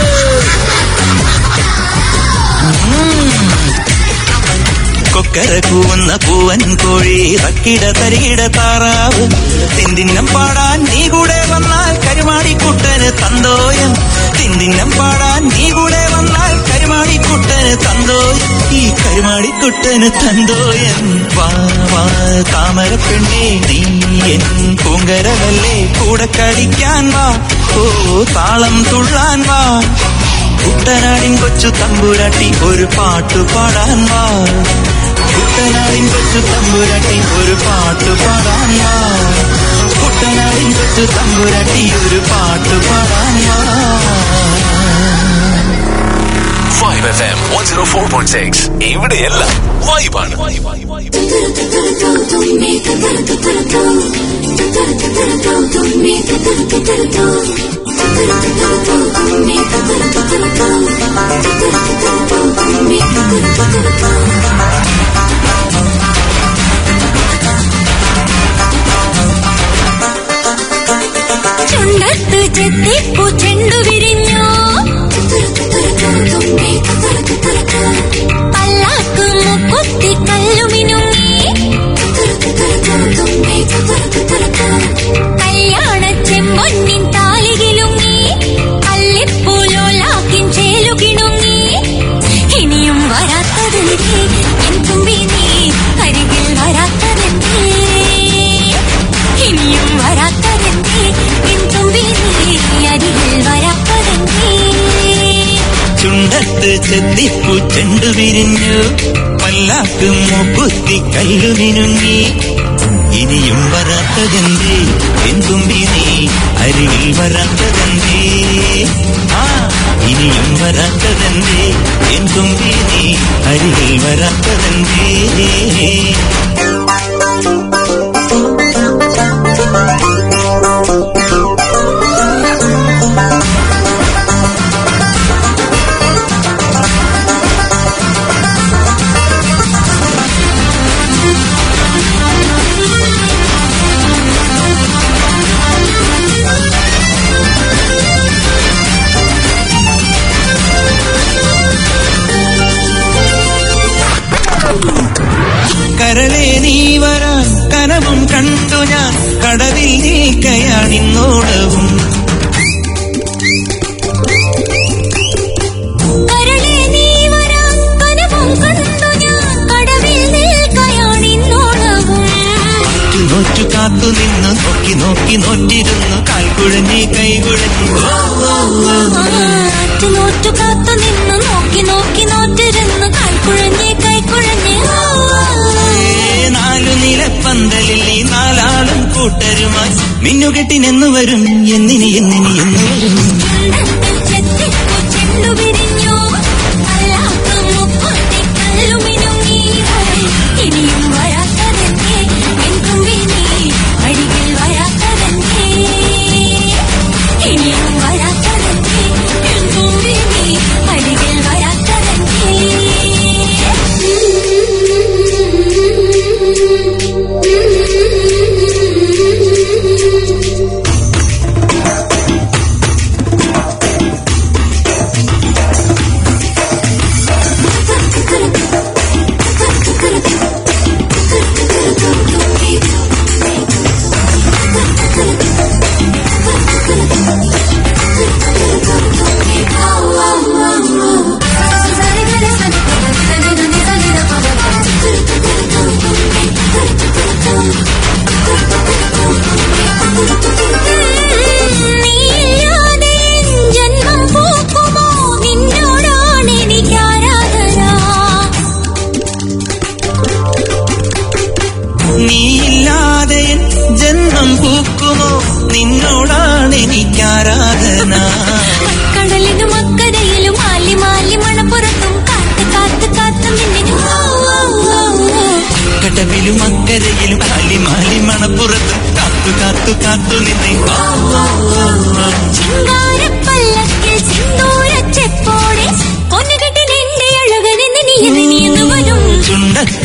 കൊക്കര കൂവുന്ന പൂവൻ കോഴി തക്കിട തരികിട താറാവ് തിന്തിന്നം പാടാൻ നീ കൂടെ വന്നാൽ കരുമാടിക്കുട്ടന് തന്തോയം തിന്തിന്നം പാടാൻ നീ കൂടെ വന്നാൽ കരുമാടിക്കുട്ടന് തന്തോയം ഈ കരുമാടിക്കുട്ടന് തന്തോയം വാ വാ താമര പെണ്ണേ നീ എൻ പൂങ്കരവല്ലേ കൂടെ കളിക്കാൻ വാ ഓ താളം തുള്ളാൻ വാ കുട്ടനാടിൻ കൊച്ചു തമ്പുരാട്ടി ഒരു പാട്ടു പാടാൻ വാ കുട്ടനാടിൻ കൊച്ചു തമ്പുരാട്ടി ഒരു പാട്ടു പാടാൻ വാ കുട്ടനാടിൻ കൊച്ചു തമ്പുരാട്ടി ഒരു പാട്ടു പാടാൻ വാ 5 FM 104.6 ഇവിടെയെല്ലാം വൈബാണ് ചുണ്ടത്ത് ചെത്തിപ്പൂ ചെണ്ടു വിരിഞ്ഞു പല്ലാക്ക് മുക്കുത്തി കല്ലുമിനുങ്ങി കല്യാണ ചെമ്പൊന്നിൻ താലികിലുങ്ങി അല്ലിപ്പൂലോലാക്കിൻ ചേലുകിണുങ്ങി ഇനിയും വരാത്തതെന്തേ എൻ തുമ്പി നീ അരികിൽ വരാത്തതെന്തേ ഇനിയും വരാത്തതെന്തേ എൻ തുമ്പി നീ അരികിൽ വരാത്തതെന്തേ ചുണ്ടത്ത് ചെത്തിപ്പൂ ചെണ്ടു വിരിഞ്ഞു പല്ലാക്ക് മൂക്കുത്തി കല്ലു മിനുങ്ങി ഇനിയും വരാത്തതെന്തേ എന്തുമ്പി നീ അരികിൽ വരാത്തതെന്തേ ആ ഇനിയും വരാത്തതെന്തേ എന്തുമ്പി നീ അരികിൽ വരാത്തതെന്തേ കരളേ നീ വരാൻ കനവും കണ്ടു ഞാൻ കടവിൽ നിൽക്കയാണിന്നോളവും കരളേ നീ വരാൻ കനവും കണ്ടു ഞാൻ കടവിൽ നിൽക്കയാണിന്നോളവും നോറ്റു നോറ്റു കാത്തു നിന്ന് നോക്കി നോക്കി നോറ്റിരുന്നു കാൽക്കുഴഞ്ഞി കൈകുഴഞ്ഞു ആറ്റു നോറ്റു കാത്തു നിന്ന് നോക്കി നോക്കി നോറ്റിരുന്ന് കൈക്കുഴഞ്ഞ് കൈക്കുഴഞ്ഞ് നാലു നിലപ്പന്തലിൽ ഈ നാലാളും കൂട്ടരുമായി മിന്നുകെട്ടിനെന്നു വരും എന്നിനി എന്നിനി എന്ന് വരും ചെത്തിപ്പൂ ചെണ്ടു വിരിഞ്ഞു അല്ലാത്ത മുക്കുത്തി കല്ലുമിനുങ്ങി ഇനിയും വരാത്തതെന്തേ എൻ തുമ്പി നീ അരികിൽ വരാത്തതെന്തേ ഇനിയും വരാത്തതെന്തേ എൻ തുമ്പി നീ അരികിൽ വരാത്തതെന്തേ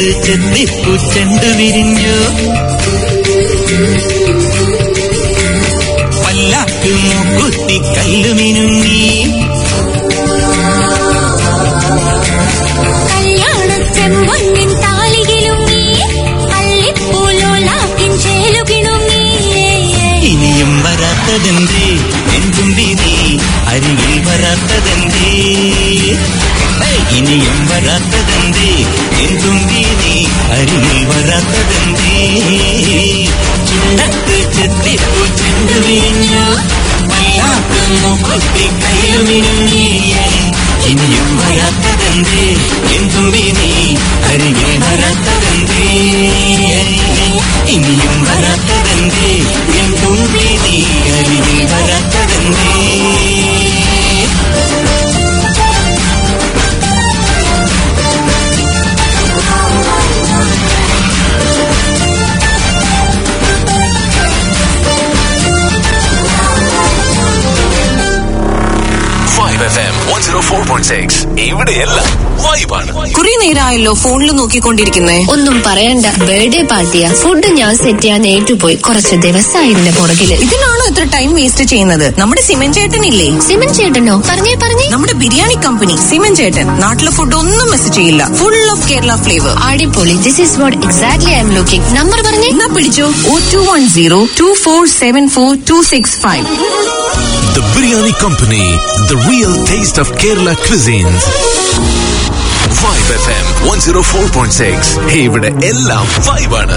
ചിന്നത്ത് ചെത്തിപ്പൂച്ചെണ്ട് വിരിഞ്ഞു പല്ലാക്ക് മൂക്കുത്തി കല്ലു മിനുങ്ങി കല്യാണച്ചെമ്പൊന്നിൻ താലികിലുങ്ങി അള്ളിപ്പൂലോലാക്കിൻ ചേലുകിണുങ്ങി ഇനിയും വരാത്തതെന്തേ എന്തുമ്പി നീ അരികിൽ വരാത്തതെന്തേ ഹേയ്, ഇനിയും വരാത്തതെന്തേ എന്തുമ്പി നീ അരികിൽ വരാത്തതെന്തേ ചിന്നത്ത് ചെത്തിപ്പൂ ചെണ്ടു വിരിഞ്ഞു പല്ലാക്ക് മൂക്കുത്തി കല്ലു മിനുങ്ങി ഇനിയും വരാത്തതെന്തേ എന്തുമ്പി നീ അരികിൽ വരാത്തതെന്തേ ഇനിയും വരാത്തതെന്തേ എന്തുമ്പി നീ അരികിൽ വരാത്തതെന്തേ Vibe F M one zero four point six ഇവിടെയെല്ലാം വൈബാണ് കുറെ നേരമായല്ലോ ഫോണിൽ നോക്കിക്കൊണ്ടിരിക്കുന്നേ ഒന്നും പറയണ്ട ബർത്ത്ഡേ പാർട്ടിയാ ഫുഡ് ഞാൻ സെറ്റ് ചെയ്യാൻ ഏറ്റുപോയി കുറച്ച് ദിവസമായി ഇതിന്റെ പുറകില് ഇതിനാണോ ഇത്ര ടൈം വേസ്റ്റ് ചെയ്യുന്നത് നമ്മുടെ സിമൻ ചേട്ടനില്ലേ സിമൻ ചേട്ടനോ പറഞ്ഞേ പറഞ്ഞേ നമ്മുടെ ബിരിയാണി കമ്പനി സിമൻ ചേട്ടൻ നാട്ടിലെ ഫുഡ് ഒന്നും മിസ് ചെയ്യില്ല ഫുൾ ഓഫ് കേരള ഫ്ലേവർ അടിപൊളി this is what exactly I M looking number പറഞ്ഞേ എന്നാ പിടിച്ചോ ഓ two one zero two four seven four two six five The Biryani Company, the real taste of Kerala cuisines. Vibe FM 104.6 ഇവിടെ എല്ലാം വൈബാണ്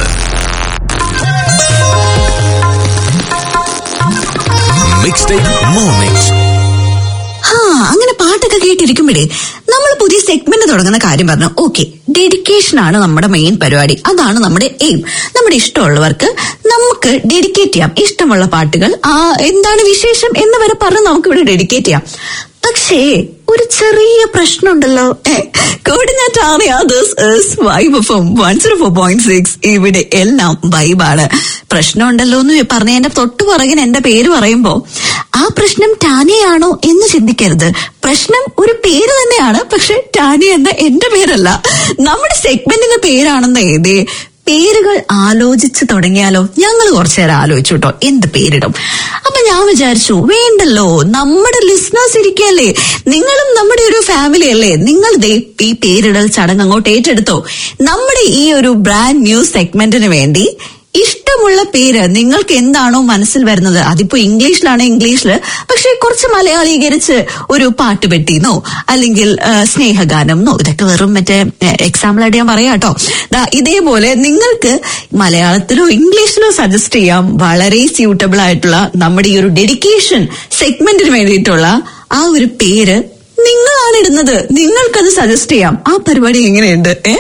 മിക്സ് ടേക്ക് മോർണിംഗ്സ് ആ അങ്ങനെ പാട്ടൊക്കെ കേട്ടിരിക്കുമ്പോഴേ നമ്മൾ പുതിയ സെഗ്മെന്റ് തുടങ്ങുന്ന കാര്യം പറഞ്ഞു ഓക്കെ ഡെഡിക്കേഷൻ ആണ് നമ്മുടെ മെയിൻ പരിപാടി അതാണ് നമ്മുടെ എയിം നമ്മുടെ ഇഷ്ടമുള്ളവർക്ക് നമുക്ക് ഡെഡിക്കേറ്റ് ചെയ്യാം ഇഷ്ടമുള്ള പാട്ടുകൾ ആ എന്താണ് വിശേഷം എന്ന് വരെ പറഞ്ഞ് നമുക്ക് ഇവിടെ ഡെഡിക്കേറ്റ് ചെയ്യാം പക്ഷേ ഒരു ചെറിയ പ്രശ്നമുണ്ടല്ലോ കോടിഞ്ഞാറ്റാണ് Vibe FM one zero four point six ഇവിടെ എല്ലാം വൈബാണ് പ്രശ്നമുണ്ടല്ലോ എന്ന് പറഞ്ഞതിന്റെ തൊട്ടു പുറകിന് എന്റെ പേര് പറയുമ്പോ ആ പ്രശ്നം ടാനിയാണോ എന്ന് ചിന്തിക്കരുത് പ്രശ്നം ഒരു പേര് തന്നെയാണ് പക്ഷെ ടാനി എന്ന എന്റെ പേരല്ല നമ്മുടെ സെഗ്മെന്റിന്റെ പേരാണെന്ന് ഏതേ പേരുകൾ ആലോചിച്ച് തുടങ്ങിയാലോ ഞങ്ങൾ കുറച്ചു നേരം ആലോചിച്ചു കേട്ടോ എന്ത് പേരിടും അപ്പൊ ഞാൻ വിചാരിച്ചു വേണ്ടല്ലോ നമ്മുടെ ലിസ്ണേഴ്സ് ഇരിക്കല്ലേ നിങ്ങളും നമ്മുടെ ഒരു ഫാമിലി അല്ലേ നിങ്ങൾ ദേ ഈ പേരിടൽ ചടങ്ങ് അങ്ങോട്ട് ഏറ്റെടുത്തോ നമ്മുടെ ഈ ഒരു ബ്രാൻഡ് ന്യൂ സെഗ്മെന്റിന് വേണ്ടി ഇഷ്ടമുള്ള പേര് നിങ്ങൾക്ക് എന്താണോ മനസ്സിൽ വരുന്നത് അതിപ്പോ ഇംഗ്ലീഷിലാണ് ഇംഗ്ലീഷില് പക്ഷെ കുറച്ച് മലയാളീകരിച്ച് ഒരു പാട്ട് പെട്ടിന്നോ അല്ലെങ്കിൽ ആ, സ്നേഹഗാനം എന്നോ ഇതൊക്കെ വെറും മറ്റേ എക്സാമ്പിൾ ആയിട്ട് ഞാൻ പറയാം കേട്ടോ ദാ ഇതേപോലെ നിങ്ങൾക്ക് മലയാളത്തിലോ ഇംഗ്ലീഷിലോ സജസ്റ്റ് ചെയ്യാം വളരെ സ്യൂട്ടബിൾ ആയിട്ടുള്ള നമ്മുടെ ഈ ഒരു ഡെഡിക്കേഷൻ സെഗ്മെന്റിന് വേണ്ടിയിട്ടുള്ള ആ ഒരു പേര് നിങ്ങളാണ് ഇടുന്നത് നിങ്ങൾക്കത് സജസ്റ്റ് ചെയ്യാം ആ പരിപാടി എങ്ങനെയുണ്ട് ഏ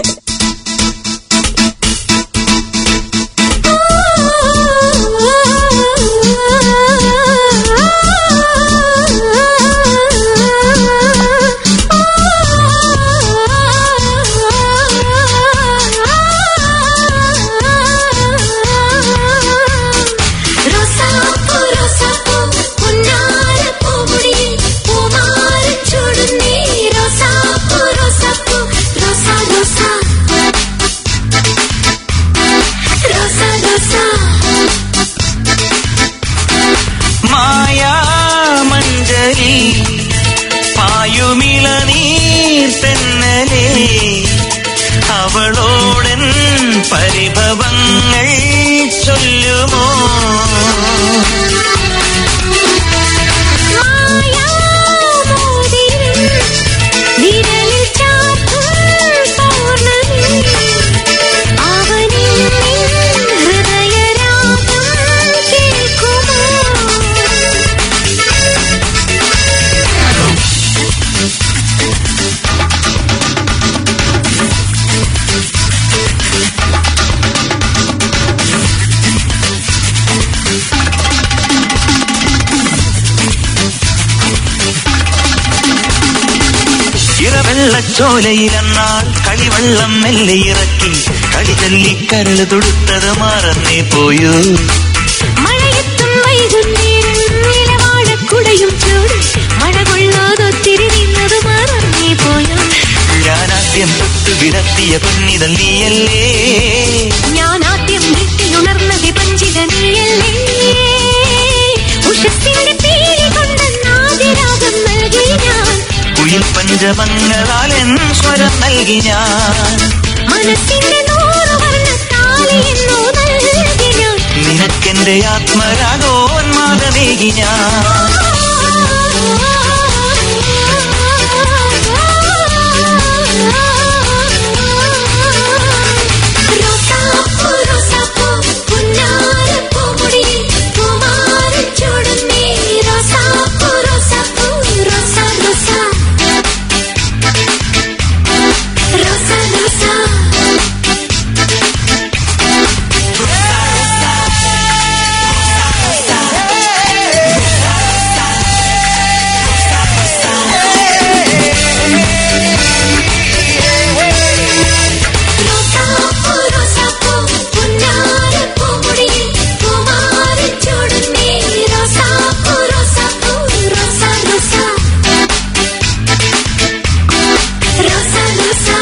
റോസാപ്പൂ റോസാപ്പൂ പുന്നാരപ്പൂമുടിയിൽ പൂമാലച്ചൂടുന്നീ റോസാപ്പൂ റോസാപ്പൂ റോസാ റോസാ റോസാ റോസാ മായാമഞ്ജരി പായുമിള നീർ തെന്നലേ അവളോടൻ പരിഭവങ്ങൾ ചൊല്ലുമോ വിരലിൽ ചാർത്തും പൗർണമി അവനിൽ ഹൃദയരാഗം കേൾക്കുമോ ഇറവെള്ളച്ചോലയിലെന്നാൾ കളിവെള്ളം മെല്ലെ ഇറക്കി കളി ചൊല്ലി കരള് തൊടുത്തത് മറന്നേ പോയോ മഴയത്തും വൈകുന്നേരം നിലവാഴക്കുടയും ചൂട് മഴ കൊള്ളാതൊത്തിരി നിന്നത് മറന്നേ പോയോ ഞാനാദ്യം തൊട്ടു വിടത്തിയ പൊന്നി ഇതൾ നീയല്ലേ ഞാൻ ആദ്യം വീട്ടിലുണർന്ന വിപഞ്ചിത നീയല്ലേ ഉഷസ്സിന്റെ പേര് കൊണ്ട് നാദിരാഗം നൽകി ഞാൻ കുയിൽ പഞ്ചമങ്ങളാൽ എൻ സ്വരം നൽകി ഞാൻ മനസ്സിന്റെ നൂറ് വർണ്ണ താലി എന്നോ നൽകി ഞാൻ നിനക്കെന്റെ ആത്മരാഗോന്മാദമേകി ഞാൻ റോസാപ്പൂ റോസാപ്പൂ പുന്നാരപ്പൂ മുടിയിൽ കുമാരച്ചൂടും നീ റോസാപ്പൂ റോസാപ്പൂ റോസാ റോസാ റോസാ റോസാ റോസാപ്പൂ റോസാപ്പൂ പുന്നാരപ്പൂ മുടിയിൽ കുമാരച്ചൂടും നീ റോസാപ്പൂ റോസാപ്പൂ റോസാ റോസാ റോസാ റോസാ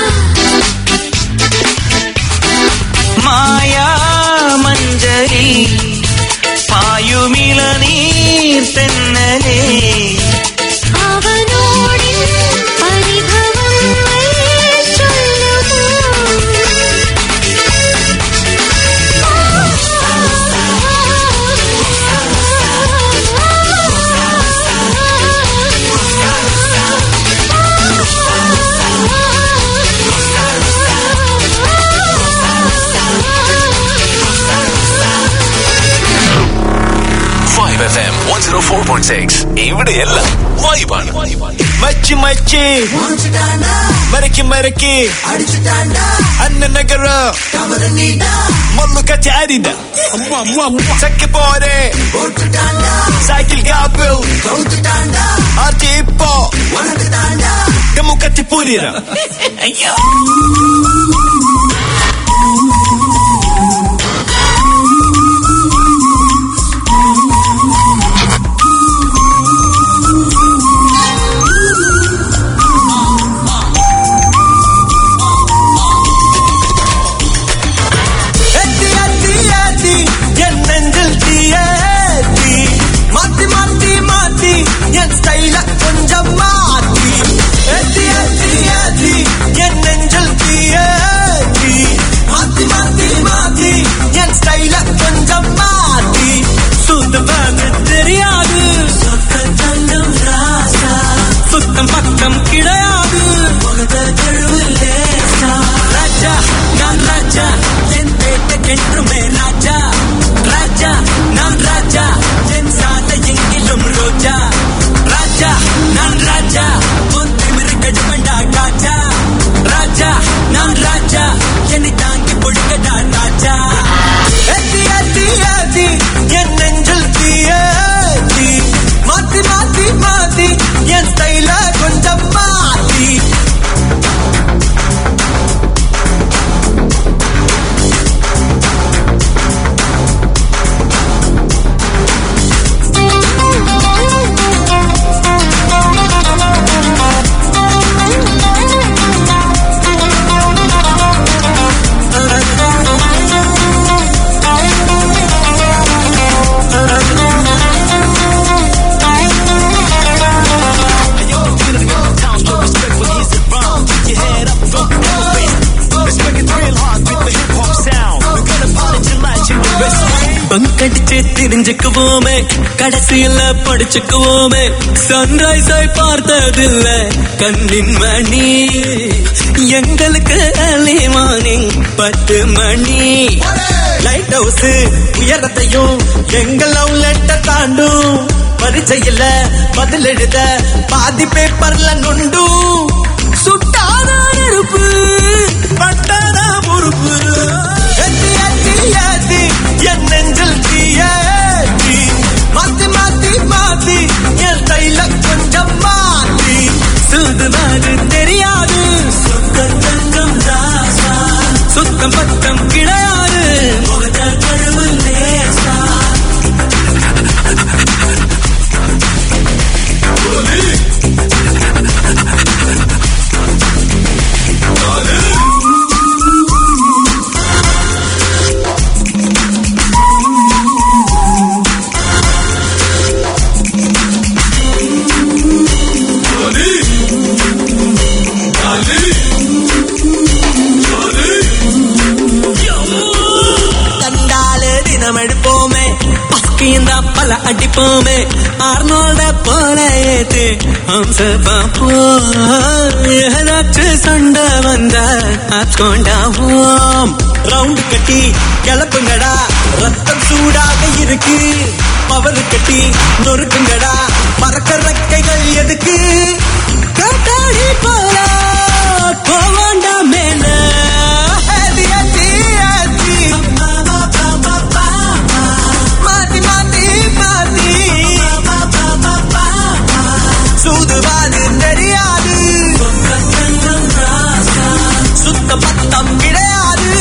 മായാ മഞ്ചരി പായുമിള നീർ തെന്നലേ അവനോടിൻ പരിഭവങ്ങൾ Vibe F M one zero four point six ഇവിടെയെല്ലാം വൈബാണ് മച്ചി മച്ചി മരക്കി മരക്കി അന്ന നഗര മല്ലു കച്ചാരിത ചക്ക പോരെ സൈക്കിൾ കാപ്പിൽ ആർട്ടി ഇപ്പോ ഗമു കത്തി പൂരിര അയ്യോ എത്തി എത്തി എത്തി എൻ നെഞ്ചിൽ തീയേറ്റി മാറ്റി മാറ്റി മാറ്റി എൻ സ്റ്റൈല കൊഞ്ചം മാറ്റി എത്തി എത്തി എത്തി എൻ നെഞ്ചിൽ തീയേറ്റി മാറ്റി മാറ്റി മാറ്റി என் ஸ்டைல கொஞ்சம் மாத்தி சுத்தமாக தெரியாது சொத்தம் ராசா சுத்தம் பக்கம் கிடையாது ராஜா நான் ராஜா என் பேட்டைக்கென்றுமே ராஜா ராஜா நான் ராஜா என் சாத எங்கிலும் ரோஜா ராஜா நான் ராஜா உன் திமிரு கடுமண்டா காஜா ராஜா நான் ராஜா என்னை தாங்கி பொடுக்கடா ராஜா ஏத்தி ஏத்தி ஏத்தி என் நெஞ்சில் தீயேத்தி மாத்தி மாத்தி மாத்தி என் ஸ்டைல கொஞ்சம் மாத்தி பங்கடிச்சு தெரிஞ்சுக்குவோமே கடைசியில படிச்சுக்குவோமே சன்ரைஸை பார்த்ததில்ல கண்ணின் மணி எங்களுக்கு early morning பத்து மணி லைட் ஹவுஸ் உயரத்தையும் எங்கள் லவ் லெட்டர் தாண்டும் பரிச்சையில பதில் எழுத பாதி பேப்பர்ல நொண்டும் சுட்டான நெருப்பு பட்டான பொறுப்பு ஏத்தி ஏத்தி ஏத்தி என் நெஞ்சில் தீயேத்தி மாத்தி மாத்தி மாத்தி என் கையில கொஞ்சம் மாத்தி சுதுமாறு தெரியாது சொத்தம் தங்கம் ராசா சுத்தம் பத்தம் கிடையாது முகத்த கழுவு லேசா ஏதாச்சு சண்டை வந்த ஆட்கொண்டாவோம் ரவுண்டு கட்டி கிளப்புங்கடா ரத்தம் சூடாக இருக்கு பவர் கட்டி நொறுக்குங்கடா பறக்க ரெக்கைகள் எதுக்கு காட்டாடி போல போவாண்டா மேல ஏத்தி, ஏத்தி, ஏத்தி. மாத்தி மாத்தி மாத்தி சூதுவாது தெரியாது சுத்த பத்தம் கிடையாது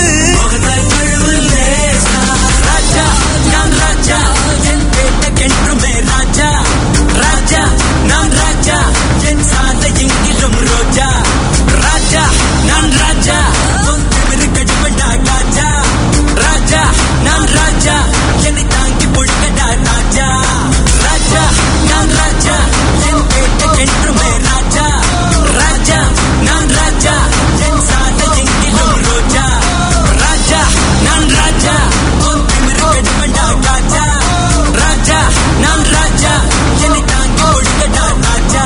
ராஜா நான் ராஜா என் பேட்டக்கென்றுமே ராஜா ராஜா நான் ராஜா என் சாலை எங்கிலும் ரோஜா ராஜா நான் ராஜா கடிப்பட்டா ராஜா ராஜா நான் ராஜா என்னை தாங்கி பொழுக்கடா ராஜா ராஜா நான் ராஜா என் பேட்டக்கென்றுமே ராஜா ராஜா நான் ராஜா என் சாலை எங்கிலும் ரோஜா ராஜா நான் ராஜா கடிப்பட்டா ராஜா ராஜா நான் ராஜா என்னை தாங்கி பொழுக்கடா ராஜா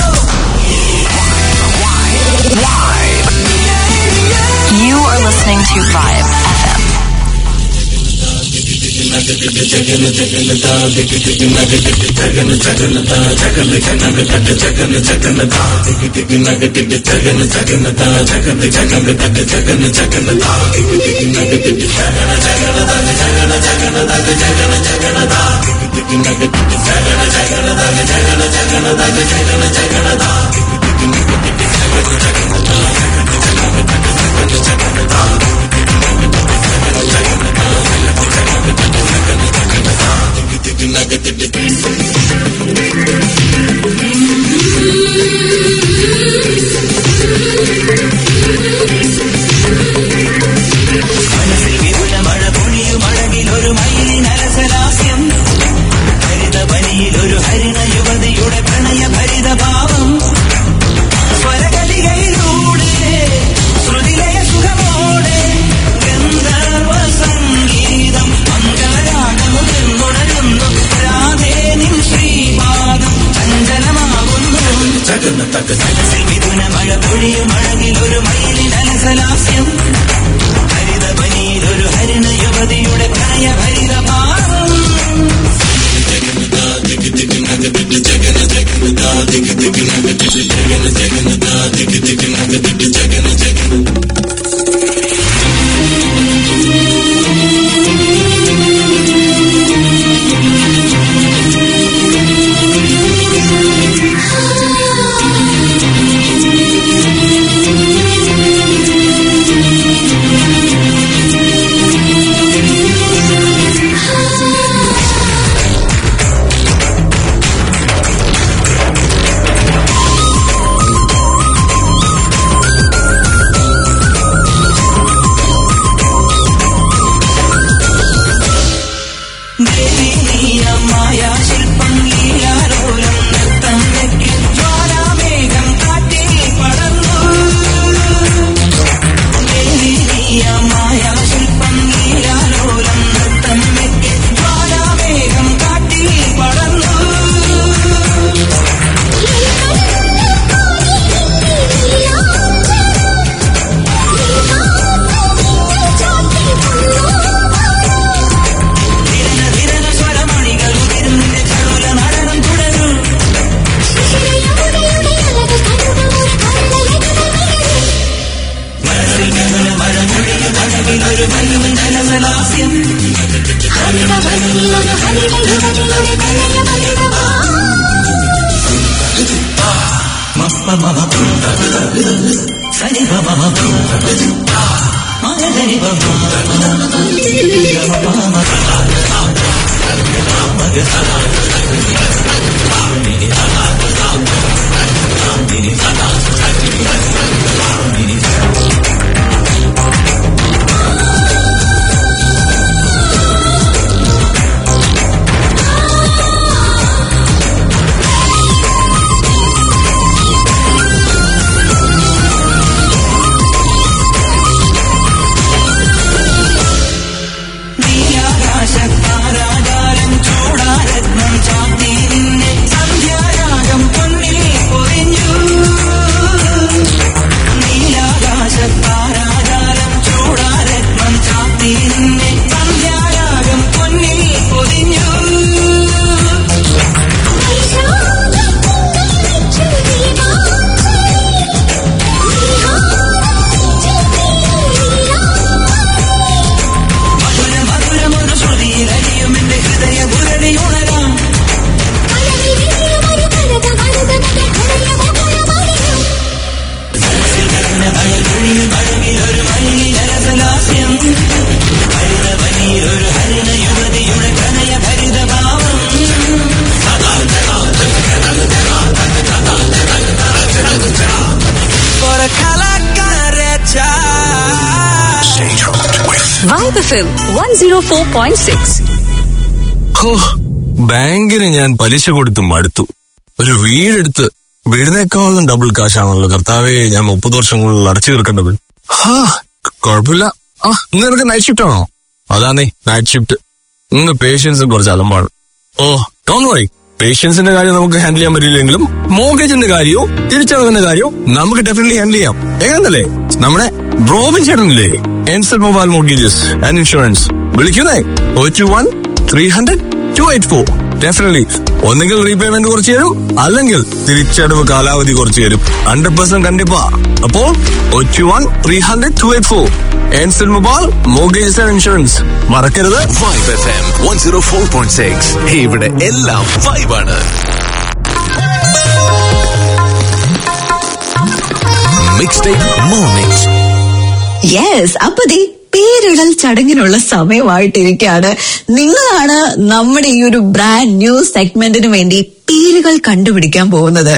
You are listening to Vibe FM. മനസ്സിൽ വിപുല മഴ പൊഴിയും അഴകിൽ ഒരു മയിലിൻ അലസലാസ്യം ഹരിതവനിയിൽ ഒരു ഹരിണ യുവതിയുടെ പ്രണയ ഭരിത ഭാവം സ്വരകലികയിലൂടെ ശ്രുതിലയ സുഖമോടെ ഗന്ധർവ സംഗീതം മംഗളരാഗമുണരുന്നു രാധേ നിൻ ശ്രീപാദം ചഞ്ചലമാകുന്നു മനസ്സിൽ മിഥുന മഴ പൊഴിയും അഴകിൽ ഒരു മയിലിൻ അലസലാസ്യം ഹരിതവനിയിൽ ഒരു ഹരിണ യുവതിയുടെ പ്രണയ ഭരിത ഭാവം ദേവി നീയമായ ശില്പം ലീലാലോലം നൃത്തം വെക്കി ജ്വാലാമേഘം കാറ്റിൽ പടർന്നു ദേവി നീയമായ ശില്പം ലീലാലോലം നൃത്തം വെക്കി ജ്വാലാമേഘം കാറ്റിൽ പടർന്നു ധിരന ധിരന സ്വരമണികൾ ഉതിരുന്നിന്റെ ചടുല നടനം തുടരും മനസ്സിൽ മിഥുന മഴ മുഴിയും അഴകിൽ ഒരു മയുവൻ ജലസലാസ്യം മപ്പ മമ സനി മമ മകരി നീലാകാശത്താരാകാരം ചൂടാരത്നം ചാത്തി നിന്നെ സന്ധ്യാരാഗം പൊന്നിൽ പൊതി Vibe F M one zero four point six ഹോ, ബാങ്കിന് ഞാൻ പലിശ കൊടുത്ത് മടുത്തു ഒരു വീടെടുത്ത് വീടിനേക്കാളും ഡബിൾ കാശാണല്ലോ കർത്താവേ ഞാൻ മുപ്പത് വർഷങ്ങളിൽ അടച്ചു തീർക്കേണ്ടത് ഹാ കുഴപ്പമില്ല ആ ഇന്ന് നിനക്ക് നൈറ്റ് ഷിഫ്റ്റ് ആണോ അതാന്നേ നൈറ്റ് ഷിഫ്റ്റ് ഇന്ന് പേഷ്യൻസ് കുറച്ച് അലമ്പാണ് ഓ ഡോൺ വറി പേഷ്യൻസിന്റെ കാര്യം നമുക്ക് ഹാൻഡിൽ ചെയ്യാൻ പറ്റില്ലെങ്കിലും മോർഗേജിന്റെ കാര്യവും തിരിച്ചടവിന്റെ കാര്യവും നമുക്ക് ഡെഫിനറ്റ്ലി ഹാൻഡിൽ ചെയ്യാം എങ്ങനല്ലേ നമ്മുടെ റോബിൻ ചേട്ടനില്ലേ എൻസൽ മൊബൈൽ മോർഗേജസ് ആൻഡ് ഇൻഷുറൻസ് വിളിക്കുന്നേ ഓ two one three hundred two eight four definitely ഒന്നെങ്കിൽ റീപേയ്മെന്റ് കുറച്ച് തരും അല്ലെങ്കിൽ തിരിച്ചടവ് കാലാവധി കുറച്ച് തരും ഹൺഡ്രഡ് പെർസെന്റ് കണ്ടിപ്പാ അപ്പോ o two one three hundred two eight four എൻസൽ മൊബൈൽ മോർഗേജസ് ആൻഡ് ഇൻഷുറൻസ് മറക്കരുത് Vibe F M one zero four point six ഇവിടെ എല്ലാം വൈബാണ് മിക്സ് ടൈപ്പ് മോർണിംഗ് യെസ് അപ്പൊ ദേ പേരിടൽ ചടങ്ങിനുള്ള സമയമായിട്ടിരിക്കുകയാണ് നിങ്ങളാണ് നമ്മുടെ ഈ ഒരു ബ്രാൻഡ് ന്യൂ സെഗ്മെന്റിന് വേണ്ടി പേരുകൾ കണ്ടുപിടിക്കാൻ പോകുന്നത്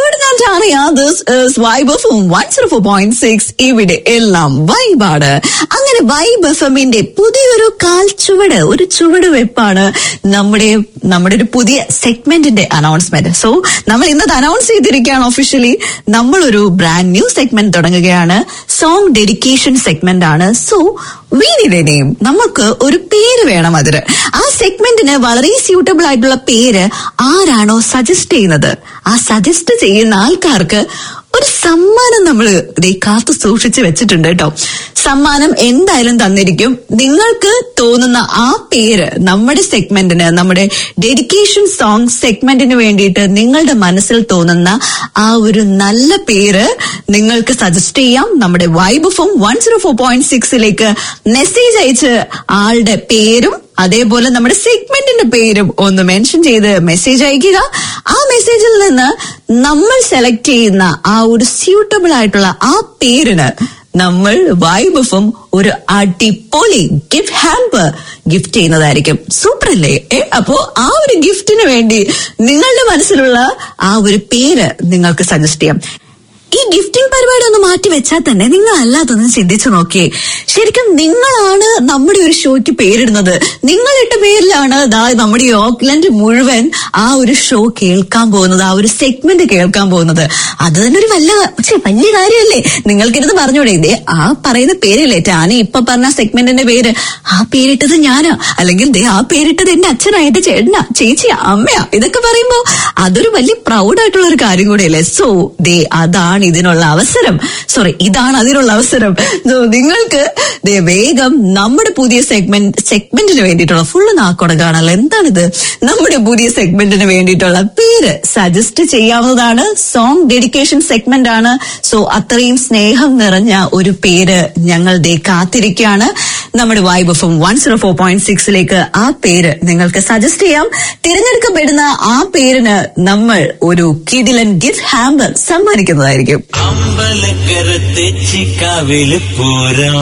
Vibe F one zero four point six ഇവിടെ എല്ലാം വൈബാണ് അങ്ങനെ വൈബ് എഫ് എമ്മിന്റെ പുതിയൊരു കാൽ ചുവട് ഒരു ചുവട് വെപ്പാണ് നമ്മുടെ നമ്മുടെ ഒരു പുതിയ സെഗ്മെന്റിന്റെ അനൗൺസ്മെന്റ് സോ നമ്മൾ ഇന്നത് അനൗൺസ് ചെയ്തിരിക്കുകയാണ് ഒഫീഷ്യലി നമ്മളൊരു ബ്രാൻഡ് ന്യൂ സെഗ്മെന്റ് തുടങ്ങുകയാണ് സോങ് ഡെഡിക്കേഷൻ സെഗ്മെന്റ് ആണ് സോ വീണിടനെയും നമുക്ക് ഒരു പേര് വേണം അതിന് ആ സെഗ്മെന്റിന് വളരെ സ്യൂട്ടബിൾ ആയിട്ടുള്ള പേര് ആരാണോ സജസ്റ്റ് ചെയ്യുന്നത് ആ സജസ്റ്റ് ചെയ്യുന്ന ആൾക്കാർക്ക് ഒരു സമ്മാനം നമ്മൾ ദേ കാത്തു സൂക്ഷിച്ചു വെച്ചിട്ടുണ്ട് കേട്ടോ സമ്മാനം എന്തായാലും തന്നിരിക്കും നിങ്ങൾക്ക് തോന്നുന്ന ആ പേര് നമ്മുടെ സെഗ്മെന്റിന് നമ്മുടെ ഡെഡിക്കേഷൻ സോങ് സെഗ്മെന്റിന് വേണ്ടിയിട്ട് നിങ്ങളുടെ മനസ്സിൽ തോന്നുന്ന ആ ഒരു നല്ല പേര് നിങ്ങൾക്ക് സജസ്റ്റ് ചെയ്യാം നമ്മുടെ Vibe FM one zero four point സിക്സിലേക്ക് മെസ്സേജ് അയച്ച് ആളുടെ പേരും അതേപോലെ നമ്മുടെ സെഗ്മെന്റിന്റെ പേരും ഒന്ന് മെൻഷൻ ചെയ്ത് മെസ്സേജ് അയക്കുക ആ മെസ്സേജിൽ നിന്ന് നമ്മൾ സെലക്ട് ചെയ്യുന്ന ആ ഒരു സ്യൂട്ടബിൾ ആയിട്ടുള്ള ആ പേരിന് നമ്മൾ വൈബഫും ഒരു അടിപൊളി ഗിഫ്റ്റ് ഹാമ്പർ ഗിഫ്റ്റ് ചെയ്യുന്നതായിരിക്കും സൂപ്പർ അല്ലേ ഏ അപ്പോ ആ ഒരു ഗിഫ്റ്റിന് വേണ്ടി നിങ്ങളുടെ മനസ്സിലുള്ള ആ ഒരു പേര് നിങ്ങൾക്ക് സജസ്റ്റ് ചെയ്യാം ഈ ഗിഫ്റ്റിംഗ് പരിപാടി ഒന്ന് മാറ്റി വെച്ചാൽ തന്നെ നിങ്ങൾ അല്ലാതൊന്ന് ചിന്തിച്ചു നോക്കിയേ ശരിക്കും നിങ്ങളാണ് നമ്മുടെ ഒരു ഷോയ്ക്ക് പേരിടുന്നത് നിങ്ങളിട്ട പേരിലാണ് ദാ നമ്മുടെ ഈ ഓക്ലൻഡ് മുഴുവൻ ആ ഒരു ഷോ കേൾക്കാൻ പോകുന്നത് ആ ഒരു സെഗ്മെന്റ് കേൾക്കാൻ പോകുന്നത് അത് തന്നെ ഒരു വല്ല ഛെ, വലിയ കാര്യമല്ലേ നിങ്ങൾക്കിരുന്ന് പറഞ്ഞൂടെ ഇതേ ആ പറയുന്ന പേരില്ലേ ടാന ഇപ്പൊ പറഞ്ഞ സെഗ്മെന്റിന്റെ പേര് ആ പേരിട്ടത് ഞാനാ അല്ലെങ്കിൽ ദേ ആ പേരിട്ടത് എന്റെ അച്ഛനായിട്ട് ചേട്ടനാ ചേച്ചിയാ അമ്മയാ ഇതൊക്കെ പറയുമ്പോ അതൊരു വലിയ പ്രൗഡ് ആയിട്ടുള്ള ഒരു കാര്യം കൂടെയല്ലേ സോ ദേ അതാണ് ഇതിനുള്ള അവസരം സോറി ഇതാണ് അതിനുള്ള അവസരം So, നിങ്ങൾക്ക് ദേ വേഗം നമ്മുടെ പുതിയ സെഗ്മെന്റ് സെഗ്മെന്റിന് വേണ്ടിയിട്ടുള്ള ഫുള്ള് നാക്കുടങ്ങാണല്ലോ എന്താണിത് നമ്മുടെ പുതിയ സെഗ്മെന്റിന് വേണ്ടിയിട്ടുള്ള പേര് സജസ്റ്റ് ചെയ്യാവുന്നതാണ് സോങ് ഡെഡിക്കേഷൻ സെഗ്മെന്റ് ആണ് സോ അത്രയും സ്നേഹം നിറഞ്ഞ ഒരു പേര് ഞങ്ങൾ ദേ കാത്തിരിക്കുകയാണ് നമ്മുടെ Vibe F one zero four point സിക്സിലേക്ക് ആ പേര് നിങ്ങൾക്ക് സജസ്റ്റ് ചെയ്യാം തിരഞ്ഞെടുക്കപ്പെടുന്ന ആ പേരിന് നമ്മൾ ഒരു കിടിലൻ ഗിഫ്റ്റ് ഹാമ്പർ സമ്മാനിക്കുന്നതായിരിക്കും അമ്പലക്കര തെച്ചിക്കാവില് പൂരം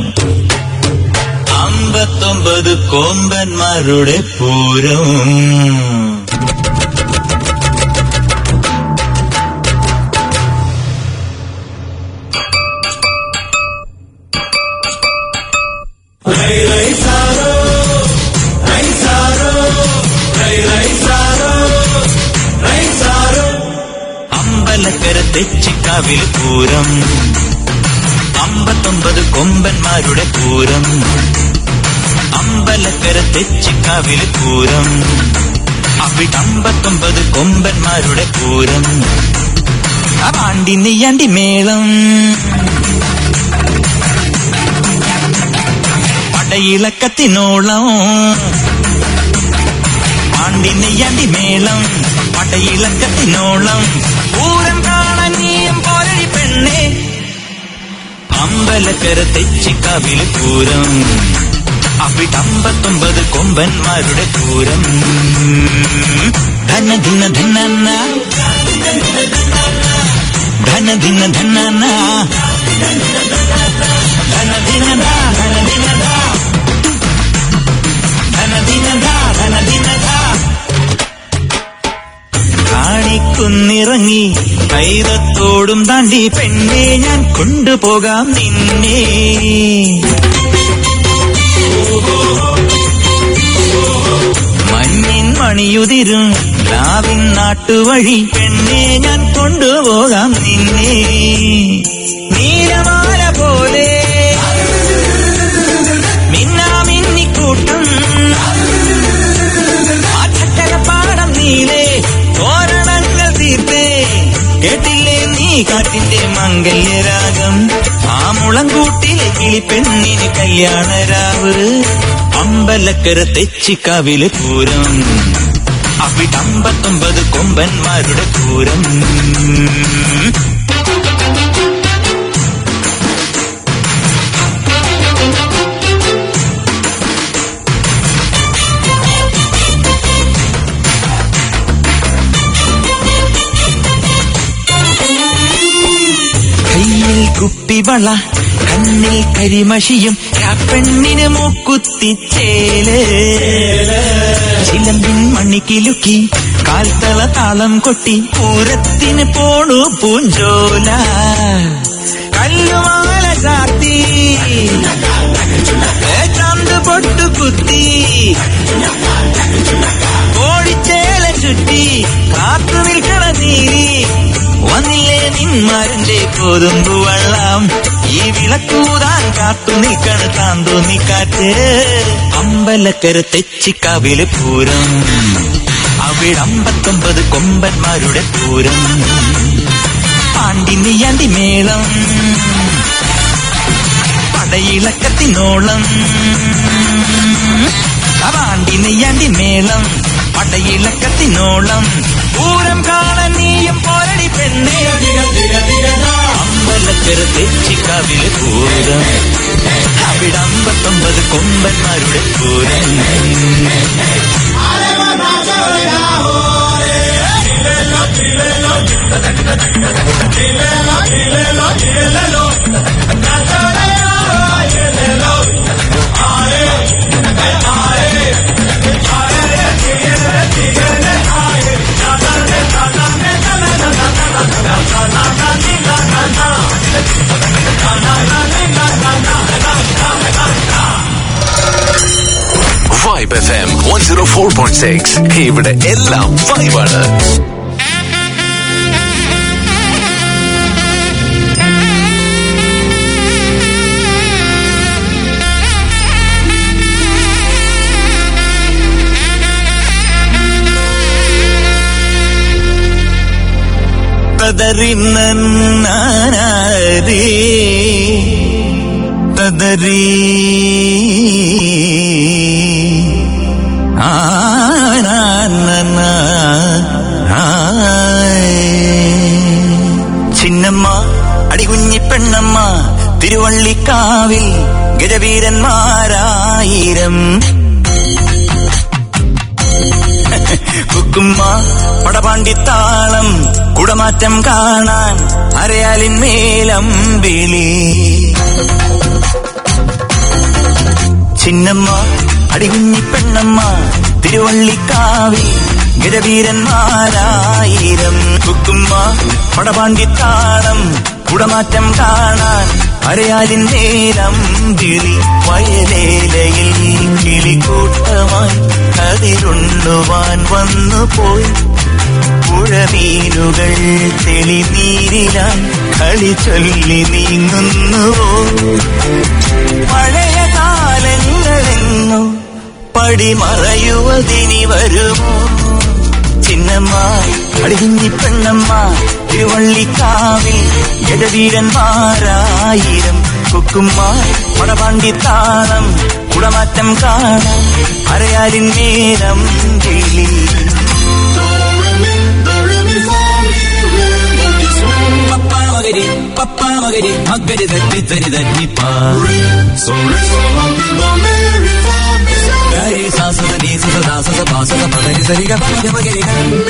അമ്പത്തൊമ്പത് കൊമ്പന്മാരുടെ പൂരം അമ്പലക്കര തെച്ചിക്കാവിൽ പൂരം അമ്പത്തൊമ്പത് കൊമ്പന്മാരുടെ പൂരം അമ്പലക്കര തെച്ചിക്കാവിൽ പൂരം അവിടമ്പത്തൊമ്പത് കൊമ്പന്മാരുടെ പൂരം അവാണ്ടി നെയ്യാണ്ടി മേളം പടയിളക്കത്തിനോളം പാണ്ടി നെയ്യാണ്ടി മേളം പടയിളക്കത്തിനോളം പൂരം കാണാൻ നീയും പോരടി പെണ്ണേ അമ്പലക്കര തെച്ചിക്കാവിൽ പൂരം അവിടമ്പത്തൊമ്പത് കൊമ്പന്മാരുടെ പൂരം ധന ധിന ധന ധന ധിന ധന ധന ദിന ധാ ധന ദിന ധാ ധന ദിന ധാ ധന ദിന ധാ കാണിക്കുന്നിറങ്ങി കൈതത്തോടും താണ്ടി പെണ്ണെ ഞാൻ കൊണ്ടുപോകാം നിന്നെ മണിയുതിരും രാവിൻ നാട്ടുവഴി പെണ്ണെ ഞാൻ കൊണ്ടുപോകാം നിന്നെ നീലമാല പോലെ മിന്നാമിന്നിക്കൂട്ടം ആ ചക്കരപ്പാടം നീലേ തോരണങ്ങൾ തീർത്തേ കേട്ടില്ലേ നീ കാട്ടിന്റെ മംഗല്യരാഗം ആ മുളങ്കൂട്ടിലെ കിളിപ്പെണ്ണിന് കല്യാണരാവ് അമ്പലക്കര തെച്ചിക്കാവിലെ പൂരം അവിടമ്പത്തൊമ്പത് കൊമ്പന്മാരുടെ പൂരം കയ്യിൽ കുപ്പിവള കണ്ണിൽ കരിമഷിയും പെണ്ണിന് മൂക്കുത്തിച്ചേല് ചിലമ്പിൻ മണിക്കിലുക്കി കാൽത്തള താളം കൊട്ടി പൂരത്തിന് പോണു പൂഞ്ചോല കല്ലുമാല ചാത്തി ചന്ത് പൊട്ടു കുത്തി കോഴിച്ചേല ചുറ്റി കാത്തു നിൽക്കണ നീരി വന്നില്ലേ നിന്മാരന്റെ കൊതുമ്പു വള്ളം ഈ വിളക്കൂതാൻ കാത്തു നിൽക്കണ താന്തോ നിക്കാറ്റ് അമ്പലക്കര തെച്ചിക്കാവിലെ പൂരം അവിടമ്പത്തൊമ്പത് കൊമ്പന്മാരുടെ പൂരം പാണ്ടി നീയാണ്ടി മേളം പടയിളക്കത്തിനോളം പാണ്ടി നെയ്യാണ്ടി മേളം പടയിളക്കത്തിനോളം പൂരം കാണാൻ നീയും പോരടി പെണ്ണേ അമ്പലക്കര തെച്ചിക്കാവിലെ പൂരം അവിടെ അമ്പത്തൊമ്പത് കൊമ്പന്മാരുടെ പൂരം Vibe F M one zero four point six ഇവിടെ എല്ലാം വൈബാണ് തദറിന്നേ തദരീ ചിന്നമ്മ അടികുഞ്ഞി പെണ്ണമ്മ തിരുവള്ളിക്കാവിൽ ഗജവീരന്മാരായിരം കുക്കുമ്മ പടപാണ്ടിത്താളം കുടമാറ്റം കാണാൻ അരയാലിൻ മേലം വിളി ചിന്നമ്മ അടികുഞ്ഞി പെണ്ണമ്മ തിരുവള്ളിക്കാവിൽ ഗജവീരന്മാരായിരം കുക്കുമ്മ പടപാണ്ടിത്താളം കുടമാറ്റം കാണാൻ അരയാലിൻ നേരം വിളി വയലേലയിൽ കിളിക്കൂട്ടമായി അതിരുണ്ണുവാൻ വന്നു പോയി പുഴമീനുകൾ തെളിനീരിലായി കളി ചൊല്ലി നീങ്ങുന്നുവോ പഴയ കാലങ്ങളെങ്ങോ പടിമറയുവതിനി വരുമോ ചിന്നമ്മായി അടികുഞ്ഞി പെണ്ണമ്മ തിരുവള്ളിക്കാവിൽ ജഗവീരന്മാരായിരം കുക്കുമ്മ പടപാണ്ടിത്താളം കുടമാറ്റം കാണാൻ അരയാലിൻ നേരം കിളി പപ്പാമകരി പപ്പാമകരി മകരി തട്ടി തരി തട്ടി പാ ഗരി സാസത നീ സത ദാസത പാസത പദരി സരി ഗ പദ മകരി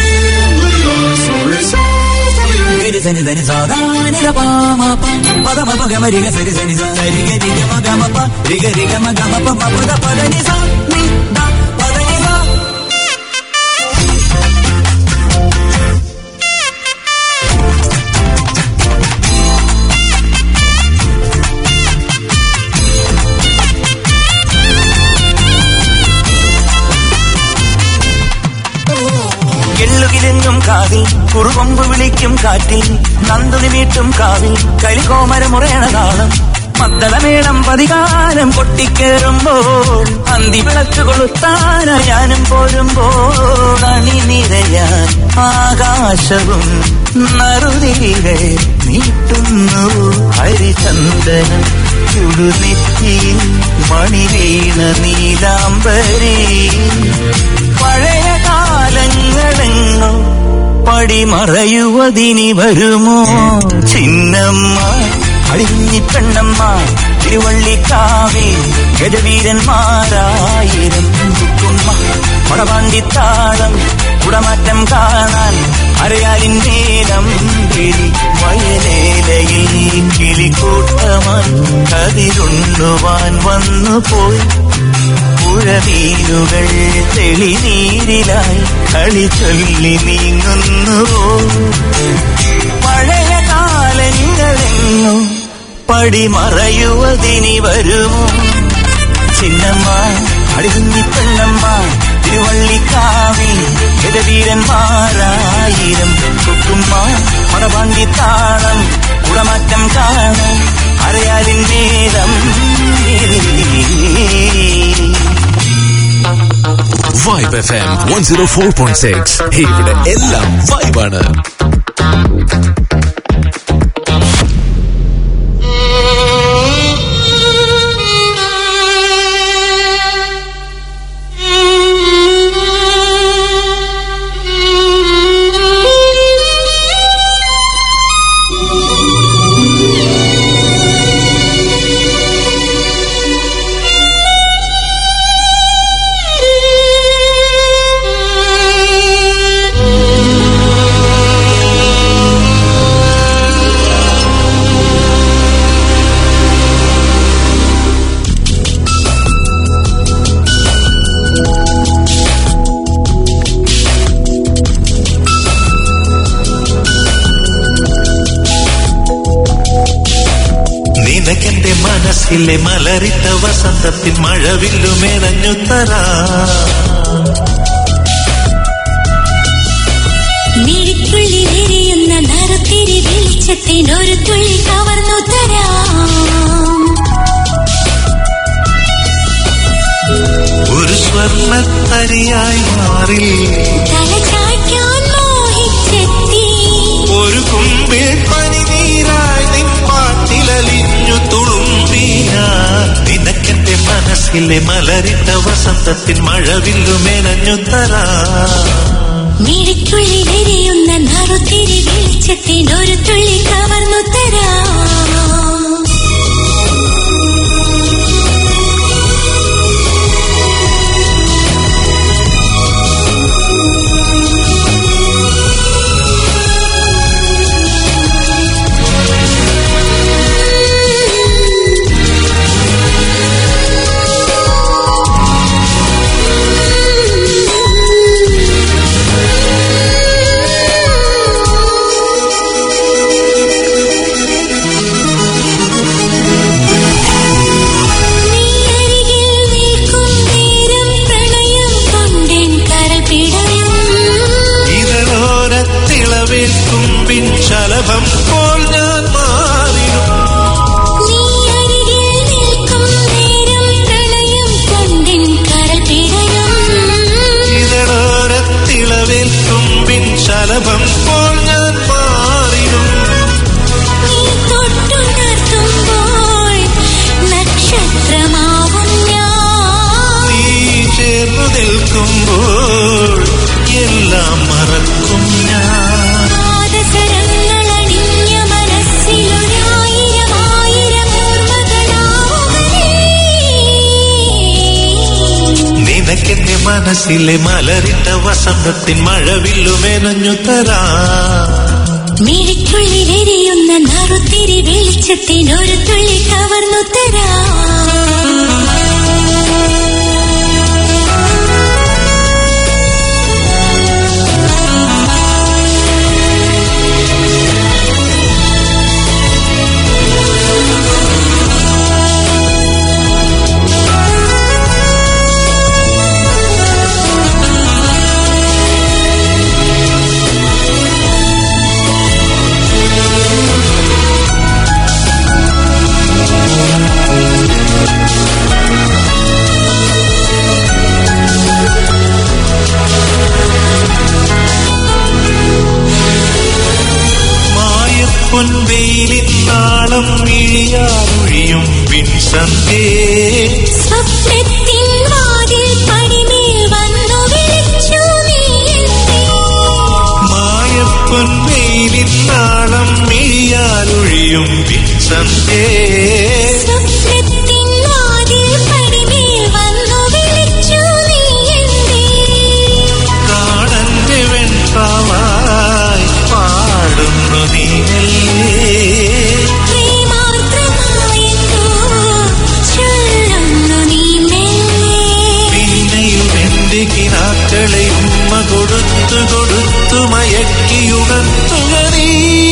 ഗരി സനി ധനി സാദാ നിര പാ മാ പ പദ മ പ ഗ മ രി ഗ സരി സനി സ രി ഗ രി ഗ മ ഗ മ പ രി ഗ രി ഗ മ ഗ മ പ മ പ ദ പദ നി സ നി ദ പദ നി സ കാതിൽ കുറുകൊമ്പ് വിളിക്കും കാറ്റിൽ നന്ദുനി വീട്ടും കാവിൽ കരികോമരമുറയണ താളം മദ്ദളമേളം പതികാലം പൊട്ടിക്കേറുമ്പോൾ അന്തി വിളക്ക് കൊളുത്താന ഞാനും പോരുമ്പോൾ അണിനിരയാൻ ആകാശവും നറുതിരികൾ നീട്ടുന്നു ഹരിചന്ദനം ചുടുനെറ്റിയിൽ മണിവീണ നീലാംബരി പഴയ കാലങ്ങളെങ്ങോ പടിമറയുവതിനി വരുമോ ചിന്നമ്മ അടിഞ്ഞി പെണ്ണമ്മ തിരുവള്ളിക്കാവേ ഗജവീരന്മാരായിരം കുക്കുമ്മ പടവാണ്ടിത്താളം കുടമാറ്റം കാണാൻ അരയാലിൻ നേരം കിളി വയലേലയിൽ കിളിക്കൂട്ടമാൻ കതിരുണ്ണുവാൻ വന്നു പോയി പുഴമീനുകൾ തെളിനീരിലായി കളി ചൊല്ലി നീങ്ങുന്നുവോ പഴയ കാലങ്ങളെങ്ങോ പടിമറയുവതിനി വരുമോ ചിന്നമ്മ അടികുഞ്ഞി പെണ്ണമ്മ തിരുവള്ളിക്കാവിൽ ഗജവീരന്മാരായിരം കുക്കുമ്മ മണവാണ്ടി താളം കുടമാറ്റം കാണാൻ അറിയാലിൻ നേരം Vibe F M one zero four point six ഇവിടെ എല്ലാം വൈബാണ് നിനക്കെന്റെ മനസ്സിലെ മലരിത്ത വസന്തത്തിൽ മഴവില്ലുമേനഞ്ഞു തരാ മിഴിക്കുള്ളിൽ എരിയുന്ന നറുത്തിരി വെളിച്ചത്തിനൊരു തുള്ളി കവർന്നു തരാം ഒരു സ്വർണ്ണത്തരിയായി മാറി തല ചായ്ക്കാൻ മോഹിച്ചെത്തി ഒരു കുമ്പിൽ പനിനീരായി നിൻപാട്ടിലലിഞ്ഞു തുളുമ്പീന നിനക്കെന്റെ മനസ്സിലെ മലരിത്ത വസന്തത്തിൽ മഴവില്ലുമേനഞ്ഞു തരാ മിഴിക്കുള്ളിൽ എരിയുന്ന നറുത്തിരി വെളിച്ചത്തിനൊരു തുള്ളി കവർന്നു തരാം നീ അരികിൽ നിൽക്കും നേരം പ്രണയം കൊണ്ടെൻ കരൾ പിടയും ഇതളോരത്തിളവേൽക്കുമ്പിൻ ശലഭം പോൽ ഞാൻ മാറിടും നീ അരികിൽ നിൽക്കും നേരം പ്രണയം കൊണ്ടെൻ കരൾ പിടയും ഇതളോരത്തിളവേൽക്കുമ്പിൻ ശലഭം പോൽ ഞാൻ മാറിടും നീ തൊട്ടുണർത്തുമ്പോൾ നക്ഷത്രമാവും ഞാൻ നീ ചേർന്നു നിൽക്കുമ്പോൾ എല്ലാം മറക്കും ഞാൻ പാദസരങ്ങളണിഞ്ഞ മനസ്സിലൊരായിരം ആയിരം ഓർമ്മകളാവുകയേ നിനക്കെന്റെ മനസ്സിലെ മലരിട്ട വസന്തത്തിൻ മഴവില്ലുമേനഞ്ഞു തരാ മിഴിക്കുള്ളിലെരിയുന്ന നറുത്തിരി വെളിച്ചത്തിനൊരു തുള്ളി കവർന്നു തരാം നാളം മിഴിയാലൊഴിയും വിൻസന്തേ സ്വപ്നത്തിൻ വാതിൽ പടിമേൽ വന്നു വിളിച്ചു നീ എന്നെ. മായപ്പൊൻവെയിലിൻ നാളം മിഴിയാലൊഴിയും വിൻസന്തേ സ്വപ്നത്തിൻ വാതിൽ പടിമേൽ വന്നു വിളിച്ചു നീ എന്നെ. കാണന്റെ വെൺപാവായി പാടുന്നു നീയല്ലേ പ്രേമാർദ്രമായെന്തോ ചൊല്ലുന്നു നീ മെല്ലെ. പിന്നെയും എന്റെ കിനാക്കളെ ഉമ്മ കൊടുത്തു കൊടുത്തു മയക്കിയുണർത്തുക നീ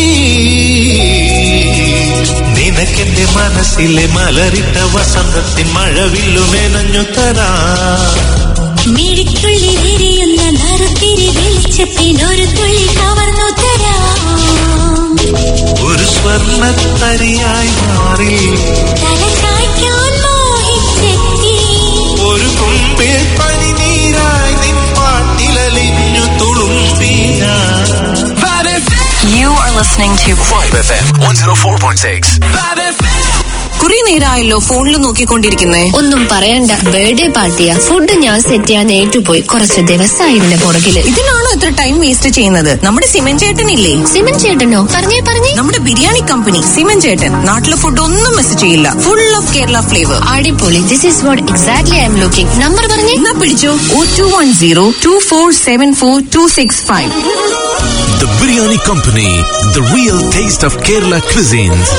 നിനക്കെന്റെ മനസ്സിലെ മലരിട്ട വസന്തത്തിൻ മഴവില്ലുമെനഞ്ഞു തരാ മിഴിക്കുള്ളിൽ വിരിയുന്ന നറുത്തിരി വെളിച്ചത്തിനൊരു തുള്ളി കവർന്നു തരാം ഒരു സ്വർണ്ണത്തരിയായി മാറി തല കായ്ക്കാൻ മോഹിച്ചെത്തി ഒരു കുമ്പിൽ പനിനീരായി നിൻ പാട്ടിലലിഞ്ഞു തുളുമ്പി ഞാൻ You are listening to Vibe FM 104.6. കുറെ നേരമായല്ലോ ഫോണിൽ നോക്കിക്കൊണ്ടിരിക്കുന്നേ ഒന്നും പറയണ്ട ബർത്ത്ഡേ പാർട്ടിയാ ഫുഡ് ഞാൻ സെറ്റ് ചെയ്യാൻ ഏറ്റുപോയി കുറച്ച് ദിവസമായി ഇതിന്റെ പുറകില് ഇതിനാണോ ഇത്ര ടൈം വേസ്റ്റ് ചെയ്യുന്നത് നമ്മുടെ സിമൻ ചേട്ടനില്ലേ സിമൻ ചേട്ടനോ പറഞ്ഞേ പറഞ്ഞേ നമ്മുടെ ബിരിയാണി കമ്പനി സിമൻ ചേട്ടൻ നാട്ടിലെ ഫുഡ് ഒന്നും മിസ് ചെയ്യില്ല ഫുൾ ഓഫ് കേരള ഫ്ലേവർ അടിപൊളി this is what exactly I M looking number പറഞ്ഞേ എന്നാ പിടിച്ചോ ഓ two one zero two four seven four two six five The Biryani Company, the real taste of Kerala cuisines.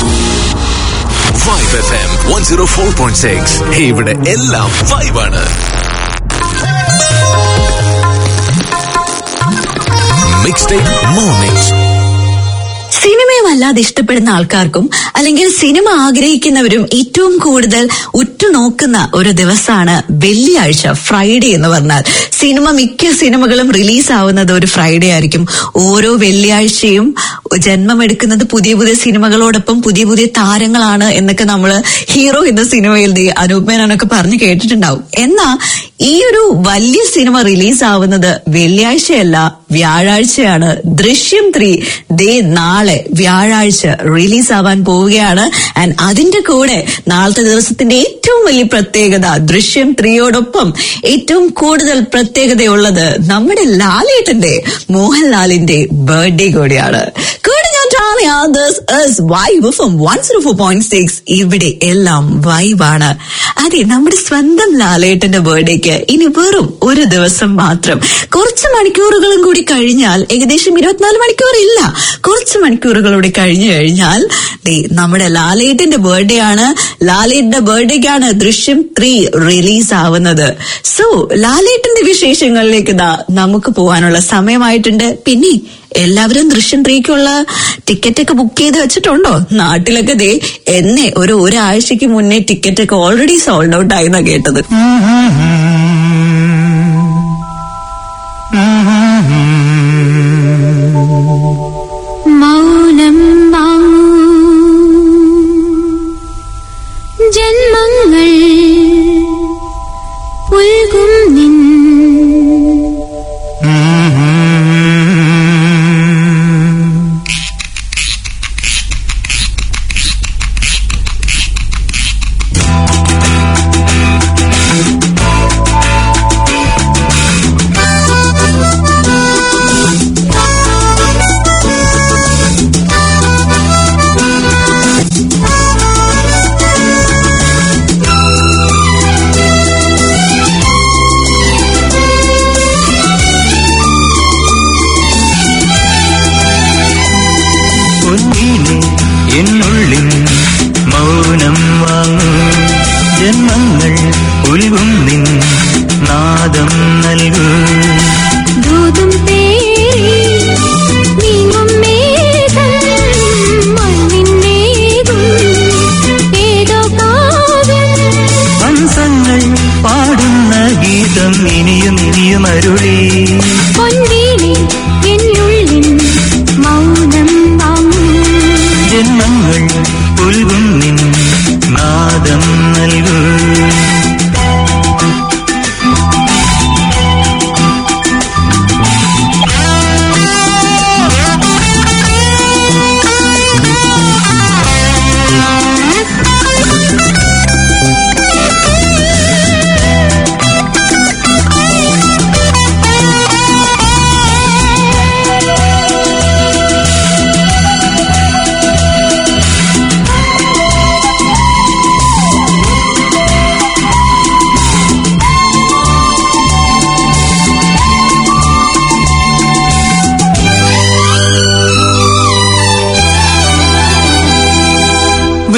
Vibe FM 104.6. ഇവിടെ എല്ലാം വൈബാണ് മിക്സ് ടൈപ്പ് മോർണിംഗ്സ് സിനിമയെ വല്ലാതെ ഇഷ്ടപ്പെടുന്ന ആൾക്കാർക്കും അല്ലെങ്കിൽ സിനിമ ആഗ്രഹിക്കുന്നവരും ഏറ്റവും കൂടുതൽ ഉറ്റുനോക്കുന്ന ഒരു ദിവസമാണ് വെള്ളിയാഴ്ച ഫ്രൈഡേ എന്ന് പറഞ്ഞാൽ സിനിമ മിക്ക സിനിമകളും റിലീസ് ആവുന്നത് ഒരു ഫ്രൈഡേ ആയിരിക്കും ഓരോ വെള്ളിയാഴ്ചയും ജന്മമെടുക്കുന്നത് പുതിയ പുതിയ സിനിമകളോടൊപ്പം പുതിയ പുതിയ താരങ്ങളാണ് എന്നൊക്കെ നമ്മൾ ഹീറോ എന്ന സിനിമയിൽ ദേ അനൂപ് മേനോനൊക്കെ പറഞ്ഞു കേട്ടിട്ടുണ്ടാവും എന്നാ ഈ ഒരു വലിയ സിനിമ റിലീസ് ആവുന്നത് വെള്ളിയാഴ്ചയല്ല വ്യാഴാഴ്ചയാണ് ദൃശ്യം ത്രീ ദേ നാളെ വ്യാഴാഴ്ച റിലീസ് ആവാൻ പോവുകയാണ് ആൻഡ് അതിന്റെ കൂടെ നാളത്തെ ദിവസത്തിന്റെ ഏറ്റവും വലിയ പ്രത്യേകത ദൃശ്യം ത്രീയോടൊപ്പം ഏറ്റവും കൂടുതൽ പ്രത്യേകതയുള്ളത് നമ്മുടെ ലാലേട്ടന്റെ മോഹൻലാലിന്റെ ബർത്ത്ഡേ കൂടിയാണ് കൂടെ ഞാൻ Tania this is vibe from one zero four point six ഇവിടെ എല്ലാം വൈബാണ് അതെ നമ്മുടെ സ്വന്തം ലാലേട്ടന്റെ ബർത്ത്ഡേക്ക് ഇനി വെറും ഒരു ദിവസം മാത്രം കുറച്ച് മണിക്കൂറുകളും കൂടി കഴിഞ്ഞാൽ ഏകദേശം ഇരുപത്തിനാല് മണിക്കൂർ ഇല്ല കുറച്ച് മണിക്കൂറുകളൂടെ കഴിഞ്ഞു കഴിഞ്ഞാൽ ദേ നമ്മുടെ ലാലേട്ടന്റെ ബർത്ത്ഡേ ആണ് ലാലേട്ടന്റെ ബർത്ത്ഡേക്കാണ് ദൃശ്യം ത്രീ റിലീസ് ആവുന്നത് സോ ലാലേട്ടന്റെ വിശേഷങ്ങളിലേക്ക് ദാ നമുക്ക് പോകാനുള്ള സമയമായിട്ടുണ്ട് പിന്നെ എല്ലാവരും ദൃശ്യം ത്രീക്കുള്ള ടിക്കറ്റ് ഒക്കെ ബുക്ക് ചെയ്ത് വെച്ചിട്ടുണ്ടോ നാട്ടിലൊക്കെ ദേ എന്നെ ഒരു ഒരാഴ്ചക്ക് മുന്നേ ടിക്കറ്റ് ഒക്കെ ഓൾറെഡി സോൾഡ് ഔട്ട് ആയിന്നാ കേട്ടത് മൗനം വാങ്ങൂ ജന്മങ്ങൾ പുൽകും നിൻ പൊന്നീനെ എന്നുള്ളിൽ മൗനം വാങ്ങൂ ജന്മങ്ങൾ ഉൽകും നിൻ നാദം നൽകൂ ദൂതും പേരി നീങ്ങും മേഘം മണ്ണിന്നേകും ഏതോ കാവ്യം ഹംസങ്ങൾ പാടുന്ന ഗീതം ഇനിയും ഇനിയും അരുളി പൊന്നീനെ എന്നുള്ളിൽ മൗനം വാങ്ങൂ ജന്മങ്ങൾ ഉൽകും നിൻ നാദം നൽകൂ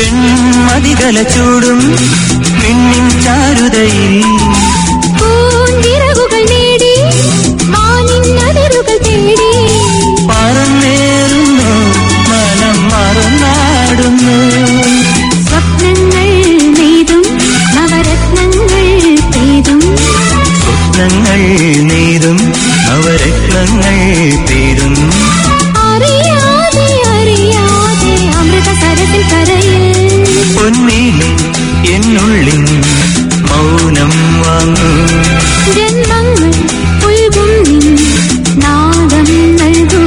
വെൺമതികല ചൂടും പെണ്ണിൻ ചാരുതയിൽ പൂഞ്ചിറകുകൾ നേടി വാനിൻ അതിരുകൾ തേടി പറന്നേറുന്നു മനം മറന്നാടുന്നു സ്വപ്നങ്ങൾ നെയ്തും നവരത്നങ്ങൾ പെയ്തും സ്വപ്നങ്ങൾ നെയ്തും നവരത്നങ്ങൾ തീരും അറിയാതെ അറിയാതെ അമൃത സരസിൽ കരയിൽ പൊന്നീലെ എന്നുള്ളിൽ മൗനം വാങ്ങൂ ജന്മങ്ങൾ പുൽകും നിൻ നാദം നൽകും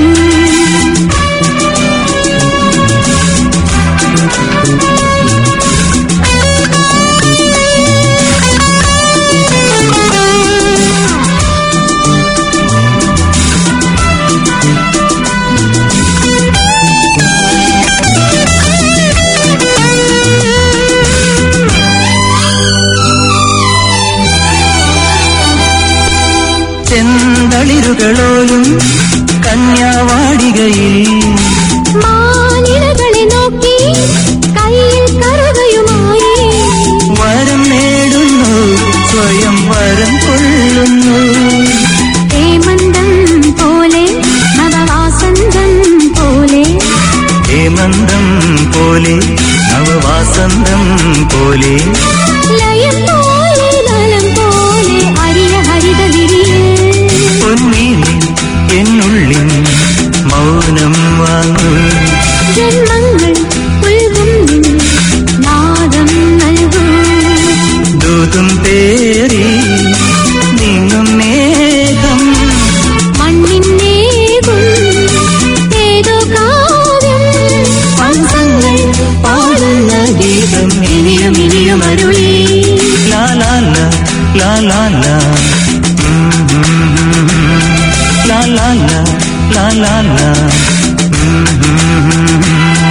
ചെന്തളിരുകളോലും കന്യാവാടികയിൽ മാനിലകളെ നോക്കി കയ്യിൽ കറുകയുമായി വരം നേടുന്നു സ്വയം വരം കൊള്ളുന്നു ഹേമന്തം പോലെ നവവാസന്തം പോലെ ഹേമന്തം പോലെ നവവാസന്തം പോലെ ലയം പോലെ നലം പോലെ അരിയ ഹരിത വിരിയേ പൊന്നീലെ എന്നുള്ളിൽ മൗനം വാങ്ങൂ ജന്മങ്ങൾ പുൽകും നിൻ നാദം നൽകും ദൂതും പേറി നീങ്ങും മേഘം മണ്ണിന്നേകും ഏതോ കാവ്യം വംശങ്ങൾ പാടുന്ന ഗീതം ഇനിയും ഇനിയും അരുളി ലാലാല ലാലാല ഉം, ഉം, ഉം, ഉം. ലാലാല ലാലാല ഉം, ഉം, ഉം, ഉം.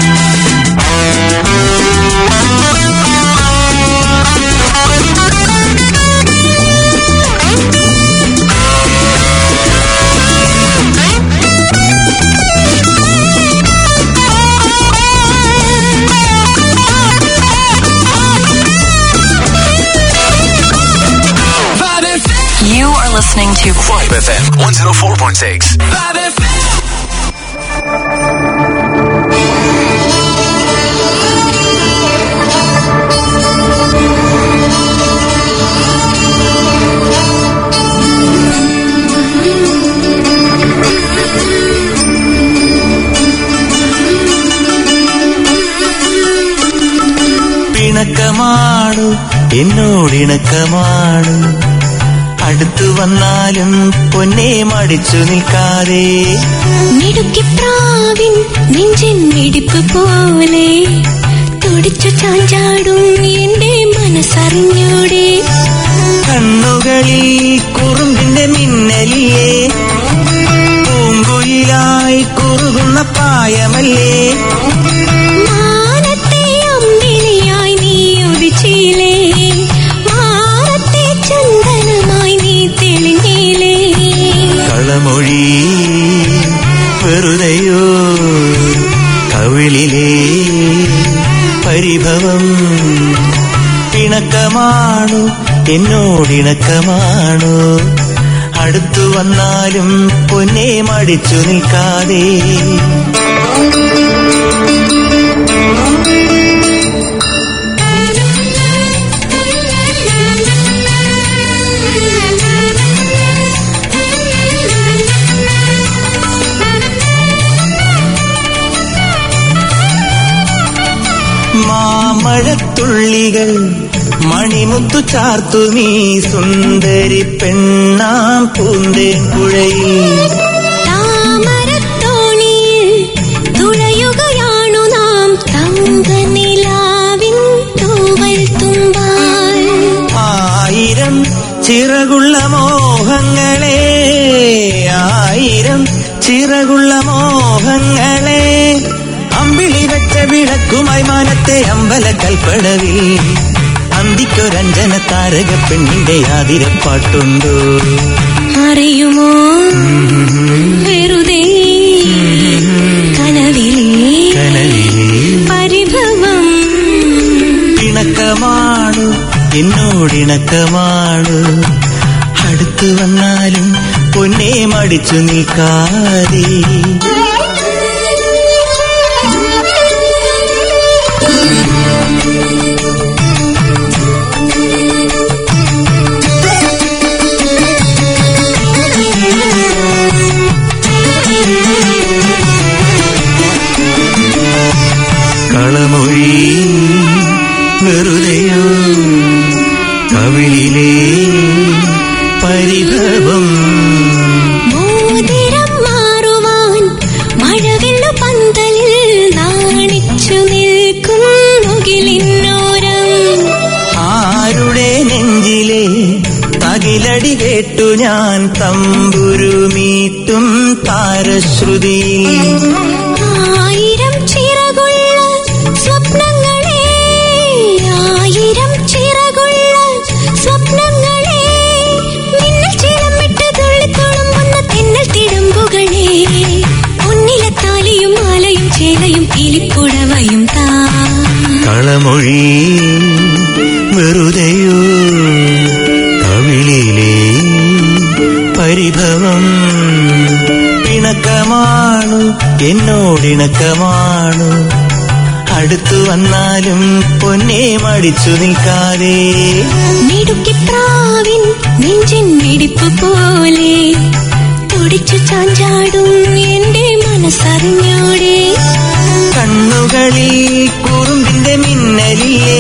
You are listening to Vibe FM 104.6. പിണക്കമാണു എന്നോടിണക്കമാണു അടുത്തു വന്നാലും പൊന്നെ മടിച്ചു നിൽക്കാതെ മിടുക്കിപ്രാവിൻ നെഞ്ചിൻ മിടിപ്പ് പോലെ തുടിച്ചു ചാഞ്ചാടും എന്റെ മനസ്സറിഞ്ഞൂടെ കണ്ണുകളിൽ കുറുമ്പിന്റെ മിന്നലിയേ പൂങ്കുയിലായി കുറുകുന്ന പായമല്ലേ മാനത്തെ അമ്പിളിയായി നീ ഉദിച്ചില്ലേ മാറത്തെ ചന്ദനമായി നീ തെളിഞ്ഞില്ലേ കളമൊഴി വെറുതെയോ കവിളിലെ പരിഭവം പിണക്കമാണു എന്നോടിണക്കമാണു അടുത്തു വന്നാലും പൊന്നെ മടിച്ചു നിൽക്കാതെ മാമഴത്തുള്ളികൾ മണിമുത്തു ചാർത്തു നീ സുന്ദരി പെണ്ണാം പൂന്തേൻ പുഴയിൽ താമരത്തോണിയിൽ തുഴയുകയാണു നാം തങ്കനിലാവിൻ തൂവൽ തുമ്പാൽ ആയിരം ചിറകുള്ള മോഹങ്ങളെ ആയിരം ചിറകുള്ള മോഹങ്ങളെ അമ്പിളി വെച്ച വിളക്കുമായി മാനത്തെ അമ്പല കൽപ്പടവിൽ അന്തിക്കൊരഞ്ജന താരക പെണ്ണിന്റെ ആതിരപ്പാട്ടുണ്ടോ അറിയുമോ വെറുതെ കനവിലെ കനവിലെ പരിഭവം പിണക്കമാണു എന്നോടിണക്കമാണു അടുത്തു വന്നാലും പൊന്നെ മടിച്ചു നിൽക്കാതെ കളമൊഴി വെറുതെയോ കവിളിലെ പരിഭവം മോതിരം മാറുവാൻ മഴവെള്ള പന്തലിൽ നാണിച്ചു നിൽക്കും മുകിലിന്നോരം ആരുടെ നെഞ്ചിലെ തകിലടി കേട്ടു ഞാൻ തമ്പുരുമീട്ടും താരശ്രുതിയിൽ ആയിരം ചിറകുള്ള സ്വപ്നങ്ങളെ ആയിരം ചിറകുള്ള സ്വപ്നങ്ങളെ മിന്നൽ ചിലമിട്ട് തുള്ളിത്തുളുമ്പുന്ന തെന്നൽ തിടമ്പുകളെ പൊന്നിലത്താലിയും മാലയും ചേലയും കിളിപ്പുടവയും താ കളമൊഴി വെറുതെയോ കവിളിലെ പരിഭവം പിണക്കമാണു എന്നോടിണക്കമാണു അടുത്തു വന്നാലും പൊന്നെ മടിച്ചു നിൽക്കാതെ മിടുക്കിപ്രാവിൻ നെഞ്ചിൻ മിടിപ്പ് പോലെ തുടിച്ചു ചാഞ്ചാടും എന്റെ മനസ്സറിഞ്ഞോടെ കണ്ണുകളിൽ കുറുമ്പിന്റെ മിന്നലില്ലേ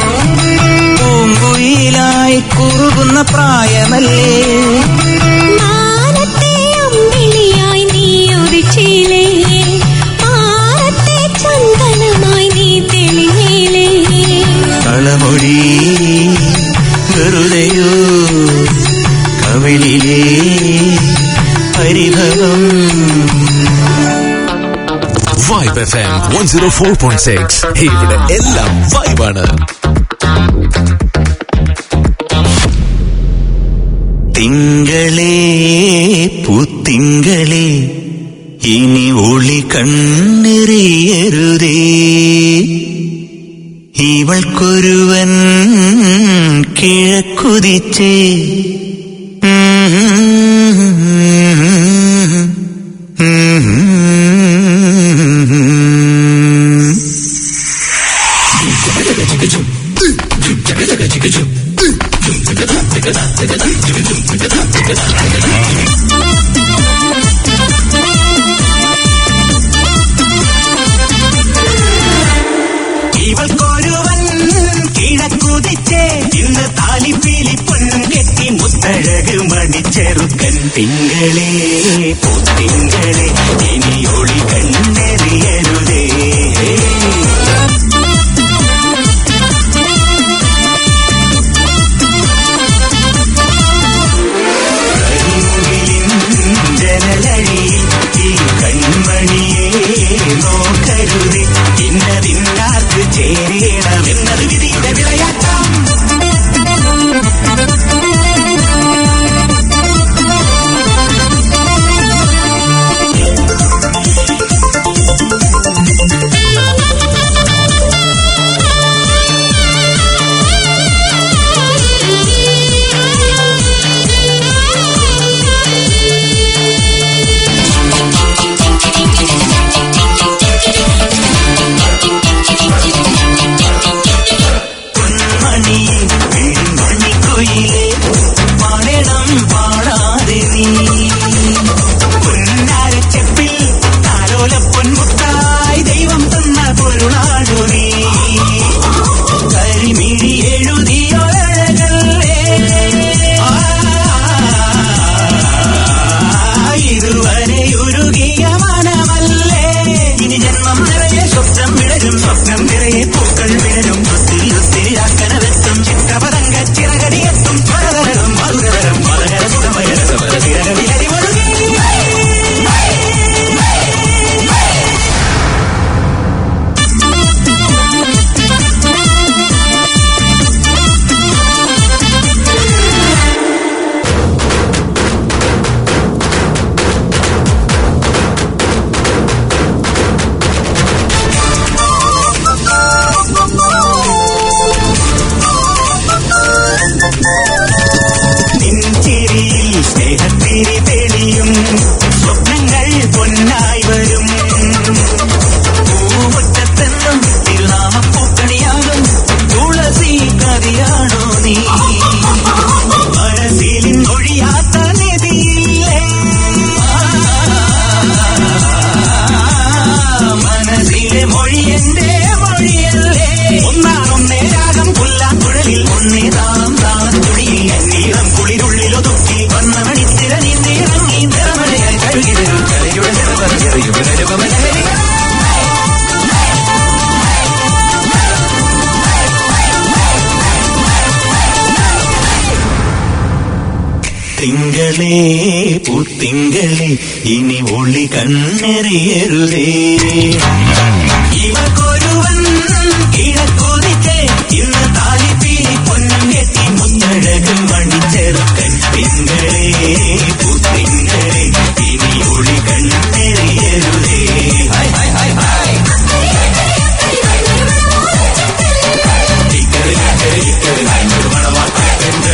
പൂങ്കുയിലായി കുറുകുന്ന പ്രായമല്ലേ മാനത്തെ അമ്പിളിയായി നീ ഒഴിച്ചില്ലേ മാനത്തെ ചന്ദനമായി നീ തെളിഞ്ഞില്ലേ കളമൊഴി വെറുതെയോ കവിളിലെ പരിഭവം Vibe F M one zero four point six ഇവിടെ എല്ലാം വൈബാണ് തിങ്കളേ പൂത്തിങ്കളേ ഇനി ഒളി കണ്ണെറിയരുതേ ഇവൾക്കൊരുവൻ കിഴക്കുതിച്ചേ ഇവൾക്കൊരുവൻ കിഴക്കുതിച്ചേ ഇന്ന് താലിപ്പീലി പൊന്നും കെട്ടി മുത്തഴക് മണിച്ചെറുക്കൻ തിങ്കളേ പൂത്തിങ്കളേ ഇനി ഒളി കണ്ണെറിയരുതേ ജനലഴിയിൽ ഈ കൺമണിയെ നോക്കരുത് ഇന്നതിന്നാർക്ക് ചേരണം എന്നത് വിധിയുടെ വിളയാട്ടം തിങ്കളേ പൂത്തിങ്കളേ ഇനി ഒളി കണ്ണെറിയരുതേ ഇവക്കൊരുവൻ കിഴക്കുതിച്ചേ ഇന്ന് താലിപ്പീലി പൊന്നും കെട്ടി മുത്തഴകും മണിച്ചെറുക്കൻ തിങ്കളേ പൂത്തിങ്കളേ ഇനി ഒളി കണ്ണെറിയരുതേ ഹായ് ഹായ് ഹായ് ഹായ് ഇക്കറി ഇക്കറി ഇക്കറി ഒരു മണവാട്ടുണ്ട്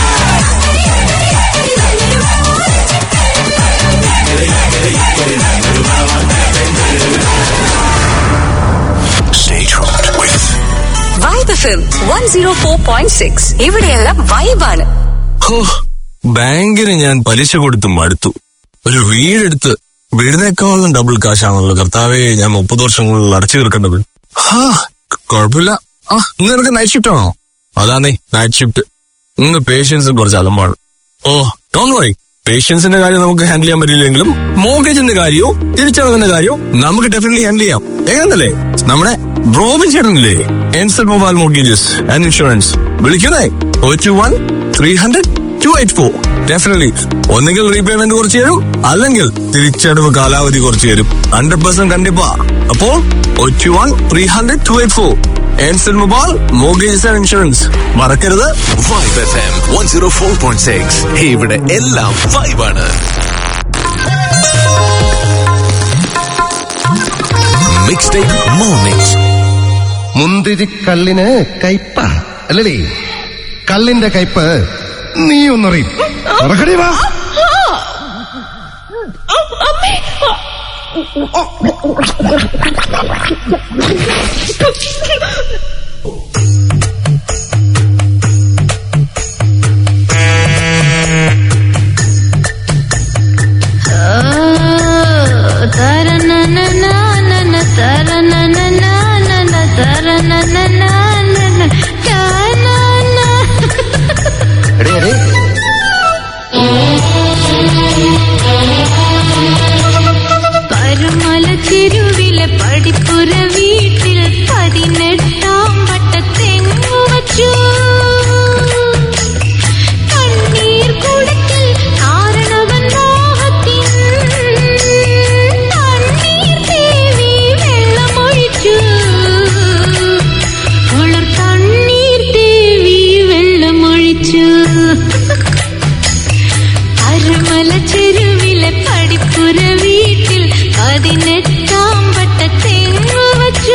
Vibe F M one zero four point six ഇവിടെയെല്ലാം വൈബാണ് ഹോ, ബാങ്കിന് ഞാൻ പലിശ കൊടുത്ത് മടുത്തു ഒരു വീടെടുത്ത് വീടിനേക്കാളും ഡബിൾ കാശാണല്ലോ കർത്താവേ ഞാൻ മുപ്പത് വർഷം കൂടുതൽ അടച്ചു തീർക്കേണ്ടത് ഹാ കുഴപ്പമില്ല ആ ഇന്ന് നിനക്ക് നൈറ്റ് ഷിഫ്റ്റ് ആണോ അതാന്നേ നൈറ്റ് ഷിഫ്റ്റ് ഇന്ന് പേഷ്യൻസ് കുറച്ച് അലമ്പാണ് ഓ ഡോൺ വറി പേഷ്യൻസിന്റെ കാര്യം നമുക്ക് ഹാൻഡിൽ ചെയ്യാൻ പറ്റില്ലെങ്കിലും മോർഗേജിന്റെ കാര്യവും തിരിച്ചടവിന്റെ കാര്യവും നമുക്ക് ഡെഫിനറ്റ്ലി ഹാൻഡിൽ ചെയ്യാം എങ്ങനല്ലേ നമ്മുടെ റോബിൻ ചേട്ടനില്ലേ എൻസൽ മൊബൈൽ മോർഗേജസ് ആൻഡ് ഇൻഷുറൻസ് വിളിക്കുന്നേ ഓ two one three hundred two eight four definitely ഒന്നെങ്കിൽ റീപേയ്മെന്റ് കുറച്ച് തരും അല്ലെങ്കിൽ തിരിച്ചടവ് കാലാവധി കുറച്ച് തരും ഹൺഡ്രഡ് പെർസെന്റ് കണ്ടിപ്പാ അപ്പോ o two one three hundred two eight four എൻസൽ മൊബൈൽ മോർഗേജസ് ആൻഡ് ഇൻഷുറൻസ് മറക്കരുത് Vibe F M one zero four point six ഇവിടെ എല്ലാം വൈബാണ് മിക്സ് ടേക്ക് മോർണിംഗ്സ് മുന്തിരിക്കല്ലിന് കയ്പ അല്ലടി കല്ലിന്റെ കയ്പ് നീ ഒന്നറിയും ഉറക്കടി വാ എടി എടി പരുമല ചെരുവിലെ പടിപ്പുര വീട്ടിൽ പതിനെട്ടാം വട്ടത്തെങ്ങു വച്ചു കണ്ണീർ കുടത്തിൽ കാരണവൻ മോഹത്തിൻ കണ്ണീർ ദേവി വെള്ളമൊഴിച്ചു ഉളർ കണ്ണീർ ദേവി വെള്ളമൊഴിച്ചു അരമല ചെരുവിലെ പടിപ്പുര വീട്ടിൽ പതിനെട്ടാം വട്ടത്തെങ്ങു വച്ചു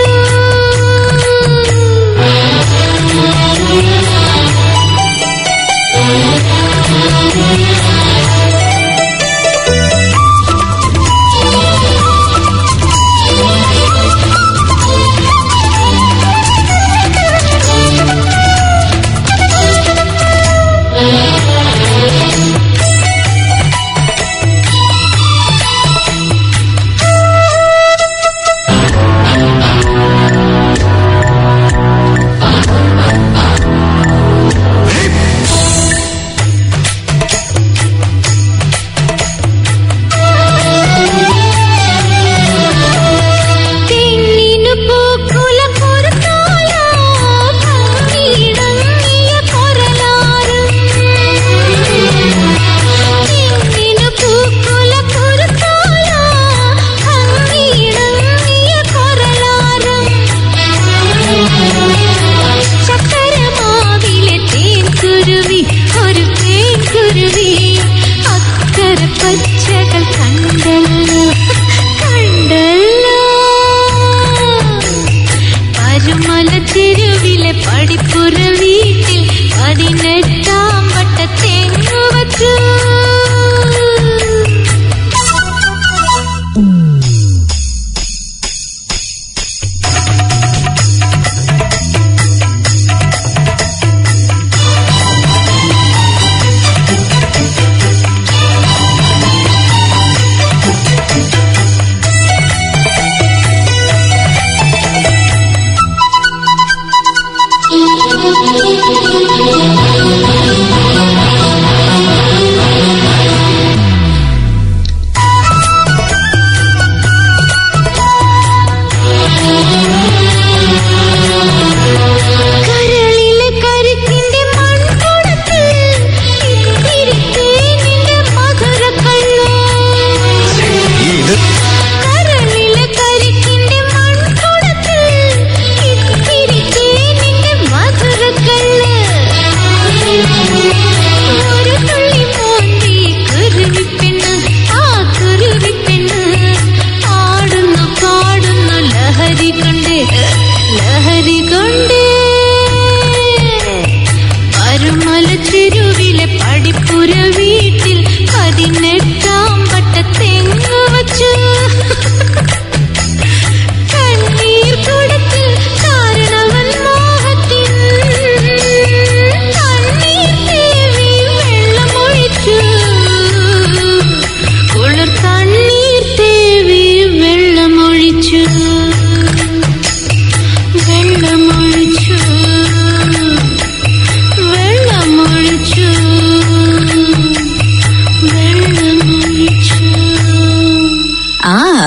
തെങ്ങിനു പൂക്കുലം പൊറുത്താലോ ഭംഗിയിടങ്ങിയ കൊരലാരം തെങ്ങിനു പൂക്കുലം പൊറുത്താലോ ഭംഗിയിടങ്ങിയ കൊരലാരം ചക്കരമാവിലെ തേൻകുരുവി ഒരു തേൻകുരുവി അക്കര പച്ചകൾ കണ്ടല്ലോ കണ്ടല്ലോ പരുമല ചെരുവിലെ പടിപ്പുര വീട്ടിൽ പതിനെട്ടാം വട്ടത്തെങ്ങു വച്ചു കരളിലെ കരുത്തിന്റെ മൺകുടത്തിൽ ഇത്തിരി തേൻ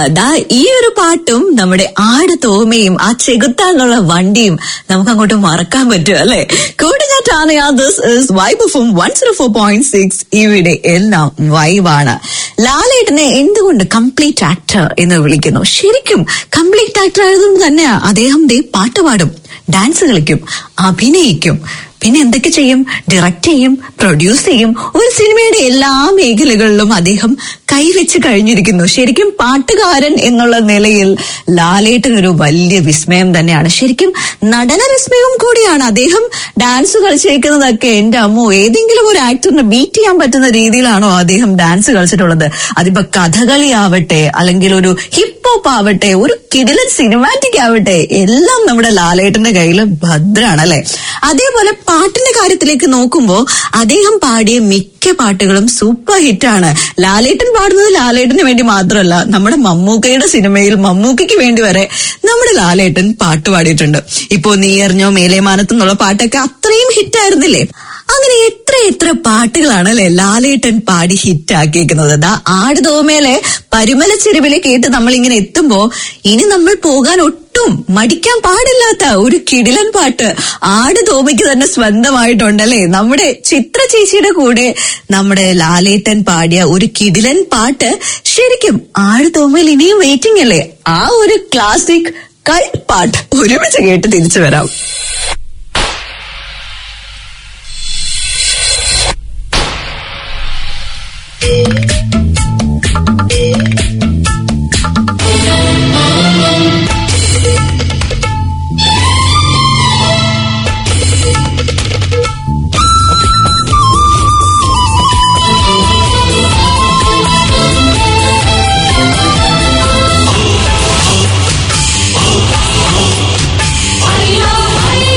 ദാ ഈ ഒരു പാട്ടും നമ്മുടെ ആട് തോമയും ആ ചെകുത്താനുള്ള വണ്ടിയും നമുക്ക് അങ്ങോട്ട് മറക്കാൻ പറ്റും അല്ലെ കൂടിഞ്ഞാട്ടാണ് this is Vibe FM one zero four point six ഇവിടെ എല്ലാം വൈബാണ് ലാലേട്ടനെ എന്തുകൊണ്ട് കംപ്ലീറ്റ് ആക്ടർ എന്ന് വിളിക്കുന്നു ശരിക്കും കംപ്ലീറ്റ് ആക്ടർ ആയതുകൊണ്ട് തന്നെയാ അദ്ദേഹം ദേ പാട്ട് പാടും ഡാൻസ് കളിക്കും അഭിനയിക്കും പിന്നെ എന്തൊക്കെ ചെയ്യും ഡയറക്റ്റ് ചെയ്യും പ്രൊഡ്യൂസ് ചെയ്യും ഒരു സിനിമയുടെ എല്ലാ മേഖലകളിലും അദ്ദേഹം കൈവച്ച് കഴിഞ്ഞിരിക്കുന്നു ശരിക്കും പാട്ടുകാരൻ എന്നുള്ള നിലയിൽ ലാലേട്ടൻ ഒരു വലിയ വിസ്മയം തന്നെയാണ് ശരിക്കും നടന വിസ്മയവും കൂടിയാണ് അദ്ദേഹം ഡാൻസ് കളിച്ചേക്കുന്നതൊക്കെ എന്റെ അമ്മോ ഏതെങ്കിലും ഒരു ആക്ടറിനെ ബീറ്റ് ചെയ്യാൻ പറ്റുന്ന രീതിയിലാണോ അദ്ദേഹം ഡാൻസ് കളിച്ചിട്ടുള്ളത് അതിപ്പോ കഥകളി ആവട്ടെ അല്ലെങ്കിൽ ഒരു ഹിപ്പ് ഹോപ്പ് ആവട്ടെ ഒരു കിടിലൻ സിനിമാറ്റിക് ആവട്ടെ എല്ലാം നമ്മുടെ ലാലേട്ടന്റെ കയ്യിൽ ഭദ്രാണ് അല്ലെ അതേപോലെ പാട്ടിന്റെ കാര്യത്തിലേക്ക് നോക്കുമ്പോ അദ്ദേഹം പാടിയ മിക്ക പാട്ടുകളും സൂപ്പർ ഹിറ്റാണ് ലാലേട്ടൻ പാടുന്നത് ലാലേട്ടന് വേണ്ടി മാത്രമല്ല നമ്മുടെ മമ്മൂക്കയുടെ സിനിമയിൽ മമ്മൂക്കയ്ക്ക് വേണ്ടി വരെ നമ്മുടെ ലാലേട്ടൻ പാട്ട് പാടിയിട്ടുണ്ട് ഇപ്പോ നീ എറിഞ്ഞോ മേലേമാനത്ത് എന്നുള്ള പാട്ടൊക്കെ അത്രയും ഹിറ്റായിരുന്നില്ലേ അങ്ങനെ എത്ര എത്ര പാട്ടുകളാണ് അല്ലെ ലാലേട്ടൻ പാടി ഹിറ്റ് ആക്കിയിരിക്കുന്നത് ദാ ആട് തോമയിലെ പരിമല ചെരുവിലെ കേട്ട് നമ്മൾ ഇങ്ങനെ എത്തുമ്പോ ഇനി നമ്മൾ പോകാൻ ഒട്ടും മടിക്കാൻ പാടില്ലാത്ത ഒരു കിടിലൻ പാട്ട് ആട് തോമയ്ക്ക് തന്നെ സ്വന്തമായിട്ടുണ്ടല്ലേ നമ്മുടെ ചിത്ര ചേച്ചിയുടെ കൂടെ നമ്മുടെ ലാലേട്ടൻ പാടിയ ഒരു കിടിലൻ പാട്ട് ശരിക്കും ആട് തോമയിൽ ഇനിയും വെയിറ്റിംഗ് അല്ലേ ആ ഒരു ക്ലാസിക് കൾട്ട് പാട്ട് ഒരുമിച്ച് കേട്ട് തിരിച്ചു വരാം അയ്യോ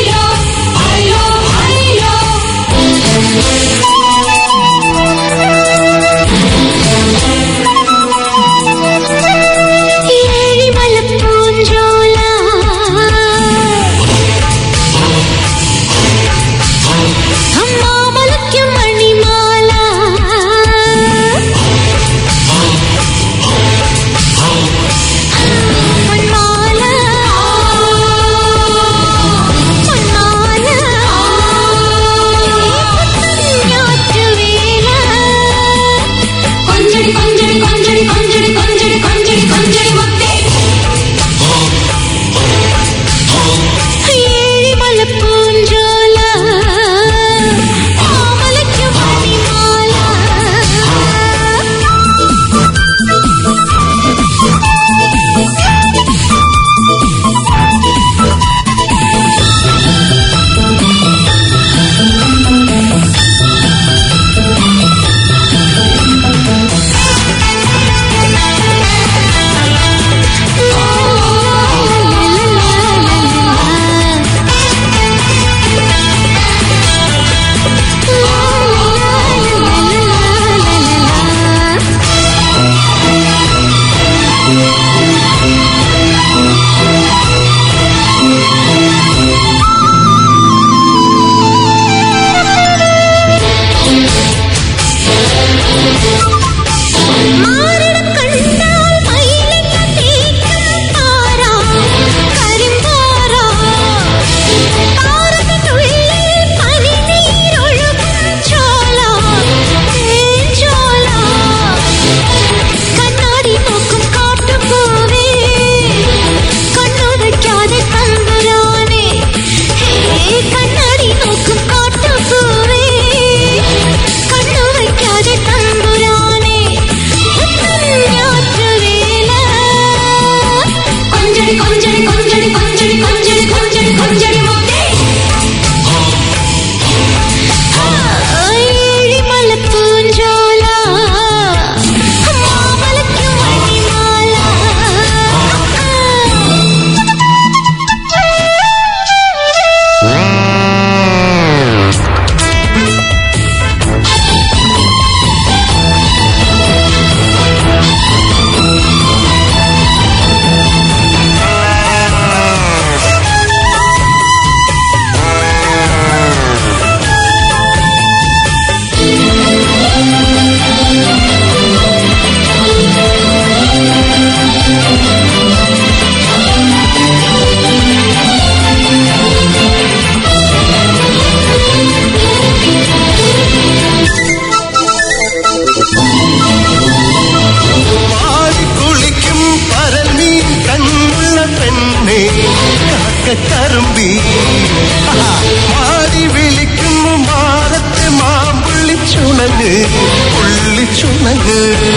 പുള്ളിച്ചുണങ്ങ്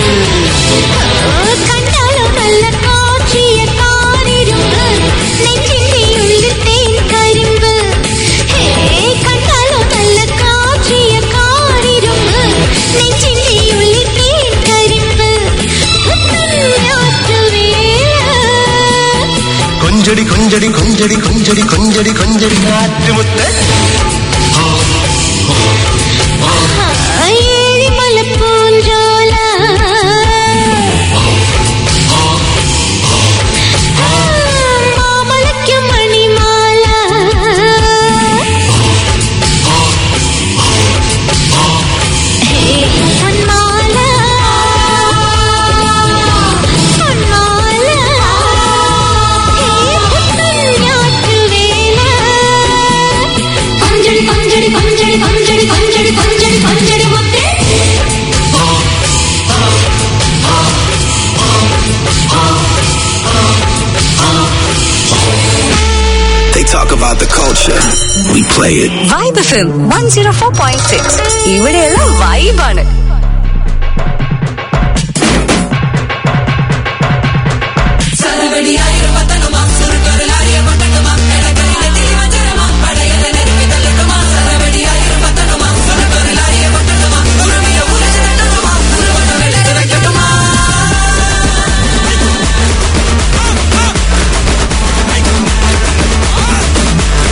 കണ്ടാലോ നല്ല കാച്ചിയ കാരിരുമ്പ് നെഞ്ചിന്റെ ഉള്ളിൽ തേൻ കരിമ്പ് ഹേ കണ്ടാലോ നല്ല കാച്ചിയ കാരിരുമ്പ് നെഞ്ചിന്റെ ഉള്ളിൽ തേൻ കരിമ്പ് കൊഞ്ചടി കൊഞ്ചടി കൊഞ്ചടി കൊഞ്ചടി കൊഞ്ചടി കൊഞ്ചടി കാറ്റുമുത്ത് ഏഴിമല പൂഞ്ചോല മാമലയ്ക്കും മണിമാല പൊന്മാല പൊന്മാല കൊഞ്ചടി കൊഞ്ചടി കൊഞ്ചടി കൊഞ്ചടി കൊഞ്ചടി കൊഞ്ചടി കൊഞ്ചടി മുത്തേ They talk about the culture. We play it. Vibe FM one zero four point six ഇവിടെയുള്ള വൈബാണ്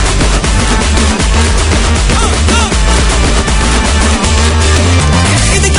ഇത്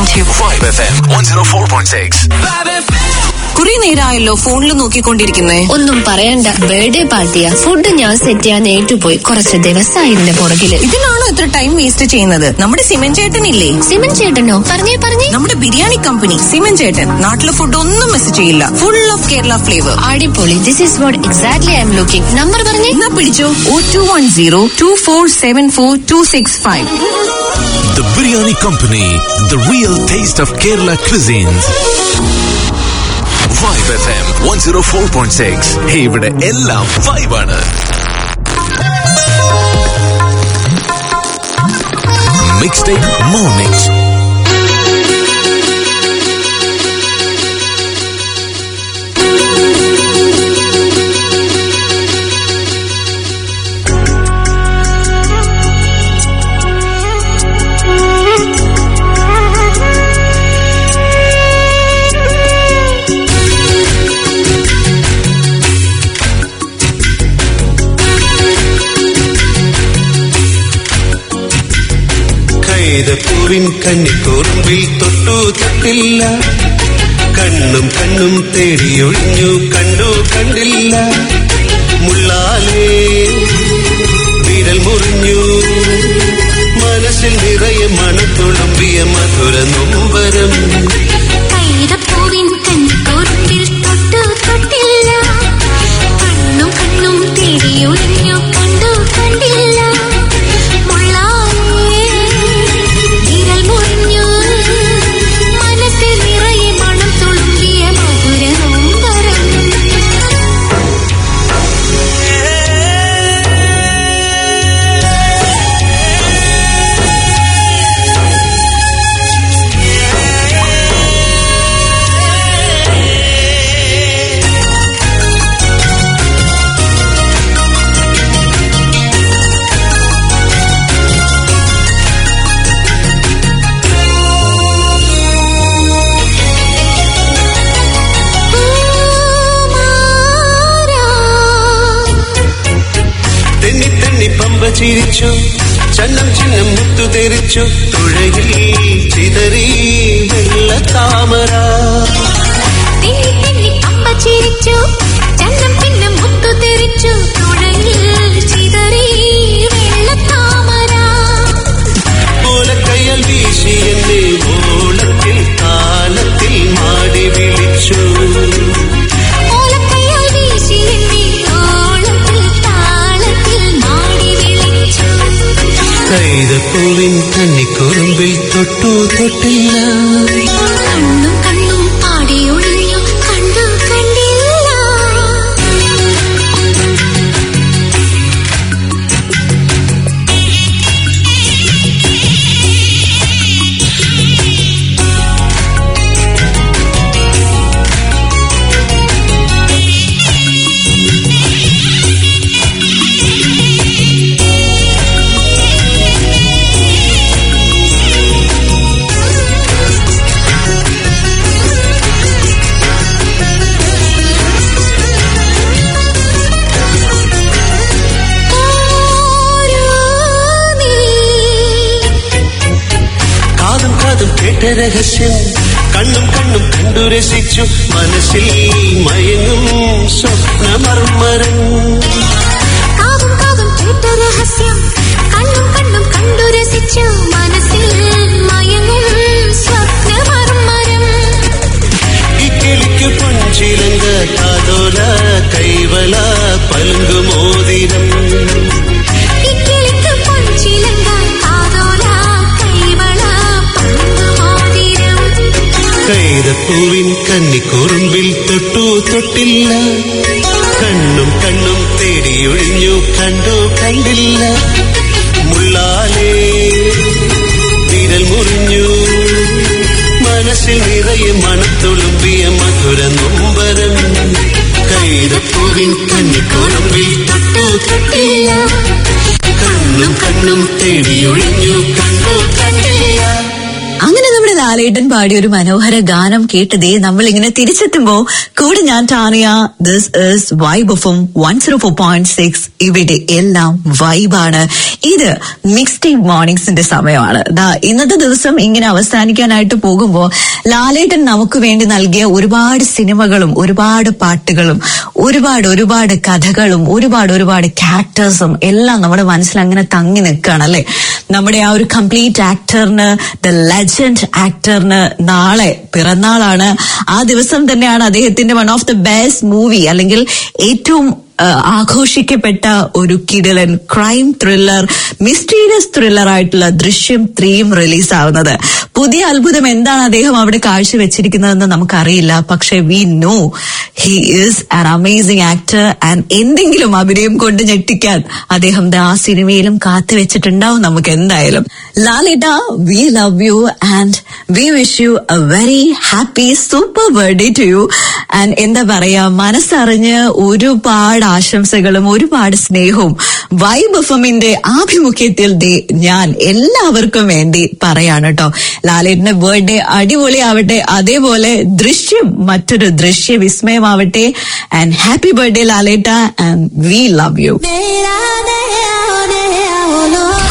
to Vibe FM 104.6. കുറെ നേരമായല്ലോ ഫോണിൽ നോക്കിക്കൊണ്ടിരിക്കുന്നേ ഒന്നും പറയണ്ട ബർത്ത്ഡേ പാർട്ടിയാ ഫുഡ് ഞാൻ സെറ്റ് ചെയ്യാൻ ഏറ്റുപോയി കുറച്ച് ദിവസമായി ഇതിന്റെ പുറകില് ഇതിനാണോ ഇത്ര ടൈം വേസ്റ്റ് ചെയ്യുന്നത് നമ്മുടെ സിമൻ ചേട്ടനില്ലേ സിമൻ ചേട്ടനോ പറഞ്ഞേ പറഞ്ഞേ നമ്മുടെ ബിരിയാണി കമ്പനി സിമൻ ചേട്ടൻ നാട്ടിലെ ഫുഡ് ഒന്നും മിസ് ചെയ്യില്ല ഫുൾ ഓഫ് കേരള ഫ്ലേവർ അടിപൊളി this is what exactly I M looking number പറഞ്ഞേ എന്നാ പിടിച്ചോ ഓ two one zero two four seven four two six five The Biryani Company, the real taste of Kerala cuisines. Vibe FM 104.6. ഇവിടെ എല്ലാം വൈബാണ് മിക്സ് ടേക്ക് മോർണിംഗ്സ് കൈതപ്പൂവിൻ കന്നിക്കോറുമ്പിൽ തൊട്ടു തൊട്ടില്ല കണ്ണും കണ്ണും തേടിയൊഴിഞ്ഞു കണ്ടു കണ്ടില്ല മുള്ളാലേ വിരൽ മുറിഞ്ഞു മനസ്സിൽ നിറയെ മണത്തുളുമ്പിയ മധുര നൊമ്പരം കൈതപ്പൂവിൻ കണ്ണിക്കോർപ്പിൽ തൊട്ടു തൊട്ടില്ല കണ്ണും കണ്ണും തേടിയൊഴിഞ്ഞു കണ്ടു കണ്ടില്ല മുള്ളാലേ വിരൽ മുറിഞ്ഞു മനസ്സിൽ നിറയെ മണം തുളുമ്പിയ മധുര നൊമ്പരം തെന്നി തെന്നി പമ്പ ചിരിച്ചു ചന്നം ചിഹ്നം മുത്തു തെറിച്ചു തുഴയിൽ ചിതറി വെള്ള താമര തെന്നി തെന്നി അമ്പ ചിരിച്ചു ചന്നം പിന്നം മുത്തു തെറിച്ചു തുഴയിൽ ചിതറി വെള്ളത്താമര ഓലക്കയ്യൽ വീശി എന്നെ ഓളത്തിൽ താലത്തിൽ മാടി വിളിച്ചു ഓലക്കയ്യാൽ വീശി എന്നെ ഓളത്തിൽ താളത്തിൽ മാടി വിളിച്ചു കൈതപ്പൂവിൻ കന്നിക്കുറുമ്പിൽ തൊട്ടു തൊട്ടില്ല കണ്ണും കണ്ണും പാടിയൊഴിഞ്ഞു കണ്ടു കണ്ടില്ല കാതും കാതും കേട്ട രഹസ്യം കണ്ണും കണ്ണും കണ്ടു രസിച്ചു മനസ്സിൽ മയങ്ങും സ്വപ്നമർമ്മരം കാതും കാതും കേട്ട രഹസ്യം കണ്ണും കണ്ണും കണ്ടു രസിച്ചു മനസ്സിൽ മയങ്ങും സ്വപ്നമർമ്മരം ഈ കിളിക്ക് പൊഞ്ചിലങ്ക കാതോല കൈവള പലുങ്കുമോതിരം ഇക്കിളിക്ക് പൊൻചിലങ്ക കാതോല കൈവള പങ്കുമോതിരം കൈതപ്പൂവിൻ കന്നിക്കുറുമ്പിൽ തൊട്ടു തൊട്ടില്ല കണ്ണും കണ്ണും തേടിയൊഴിഞ്ഞു കണ്ടു കണ്ടില്ല മുള്ളാലേ വിരൽ മുറിഞ്ഞു മനസ്സിൽ നിറയെ മണത്തുളുമ്പിയ മധുര നൊമ്പരം കൈതപ്പൂവിൻ കന്നിക്കുറുമ്പിൽ തൊട്ടു തൊട്ടില്ല കണ്ണും കണ്ണും തേടിയൊഴിഞ്ഞു കണ്ടു കണ്ടില്ല അങ്ങനെ നമ്മുടെ ലാലേട്ടൻ പാടിയ ഒരു മനോഹര ഗാനം കേട്ടതേ നമ്മൾ ഇങ്ങനെ തിരിച്ചെത്തുമ്പോ കൂടെ ഞാൻ Tania this is Vibe FM one zero four point six ഇവിടെ എല്ലാം വൈബാണ് ഇത് മിക്സ് ടീം മോർണിംഗ്സിന്റെ സമയമാണ് ദാ ഇന്നത്തെ ദിവസം ഇങ്ങനെ അവസാനിക്കാനായിട്ട് പോകുമ്പോ ലാലേട്ടൻ നമുക്ക് വേണ്ടി നൽകിയ ഒരുപാട് സിനിമകളും ഒരുപാട് പാട്ടുകളും ഒരുപാട് ഒരുപാട് കഥകളും ഒരുപാട് ഒരുപാട് ക്യാരക്ടേഴ്സും എല്ലാം നമ്മുടെ മനസ്സിൽ അങ്ങനെ തങ്ങി നിൽക്കുകയാണ് അല്ലെ നമ്മുടെ ആ ഒരു കംപ്ലീറ്റ് ആക്ടറിന് ദ ലെജൻഡ് ആക്ടറിന് നാളെ പിറന്നാളാണ് ആ ദിവസം തന്നെയാണ് അദ്ദേഹത്തിന്റെ one of the best movie അല്ലെങ്കിൽ ഏറ്റവും ആ, ആഘോഷിക്കപ്പെട്ട ഒരു കിടലൻ ക്രൈം ത്രില്ലർ മിസ്റ്റീരിയസ് ത്രില്ലർ ആയിട്ടുള്ള ദൃശ്യം ത്രീയും റിലീസ് ആവുന്നത് പുതിയ അത്ഭുതം എന്താണ് അദ്ദേഹം അവിടെ കാഴ്ചവെച്ചിരിക്കുന്നതെന്ന് നമുക്കറിയില്ല പക്ഷെ we know he is an amazing actor and എന്തെങ്കിലും അഭിനയം കൊണ്ട് ഞെട്ടിക്കാൻ അദ്ദേഹം ദാ ആ സിനിമയിലും കാത്തു വെച്ചിട്ടുണ്ടാവും നമുക്ക് എന്തായാലും ലാലിഡ we love you and we wish you a very happy super birthday to you and എന്താ പറയാ മനസ്സറിഞ്ഞ് ഒരുപാട് ആശംസകളും ഒരുപാട് സ്നേഹവും വൈബ് എഫമിന്റെ ആഭിമുഖ്യത്തിൽ ദേ ഞാൻ എല്ലാവർക്കും വേണ്ടി പറയാണ് കേട്ടോ ലാലേട്ടന്റെ ബർത്ത്ഡേ അടിപൊളിയാവട്ടെ അതേപോലെ ദൃശ്യം മറ്റൊരു ദൃശ്യ വിസ്മയമാവട്ടെ ആൻഡ് ഹാപ്പി ബർത്ത്ഡേ ലാലേട്ട ആൻഡ് വി ലവ് യു मेरा नया नया बोलो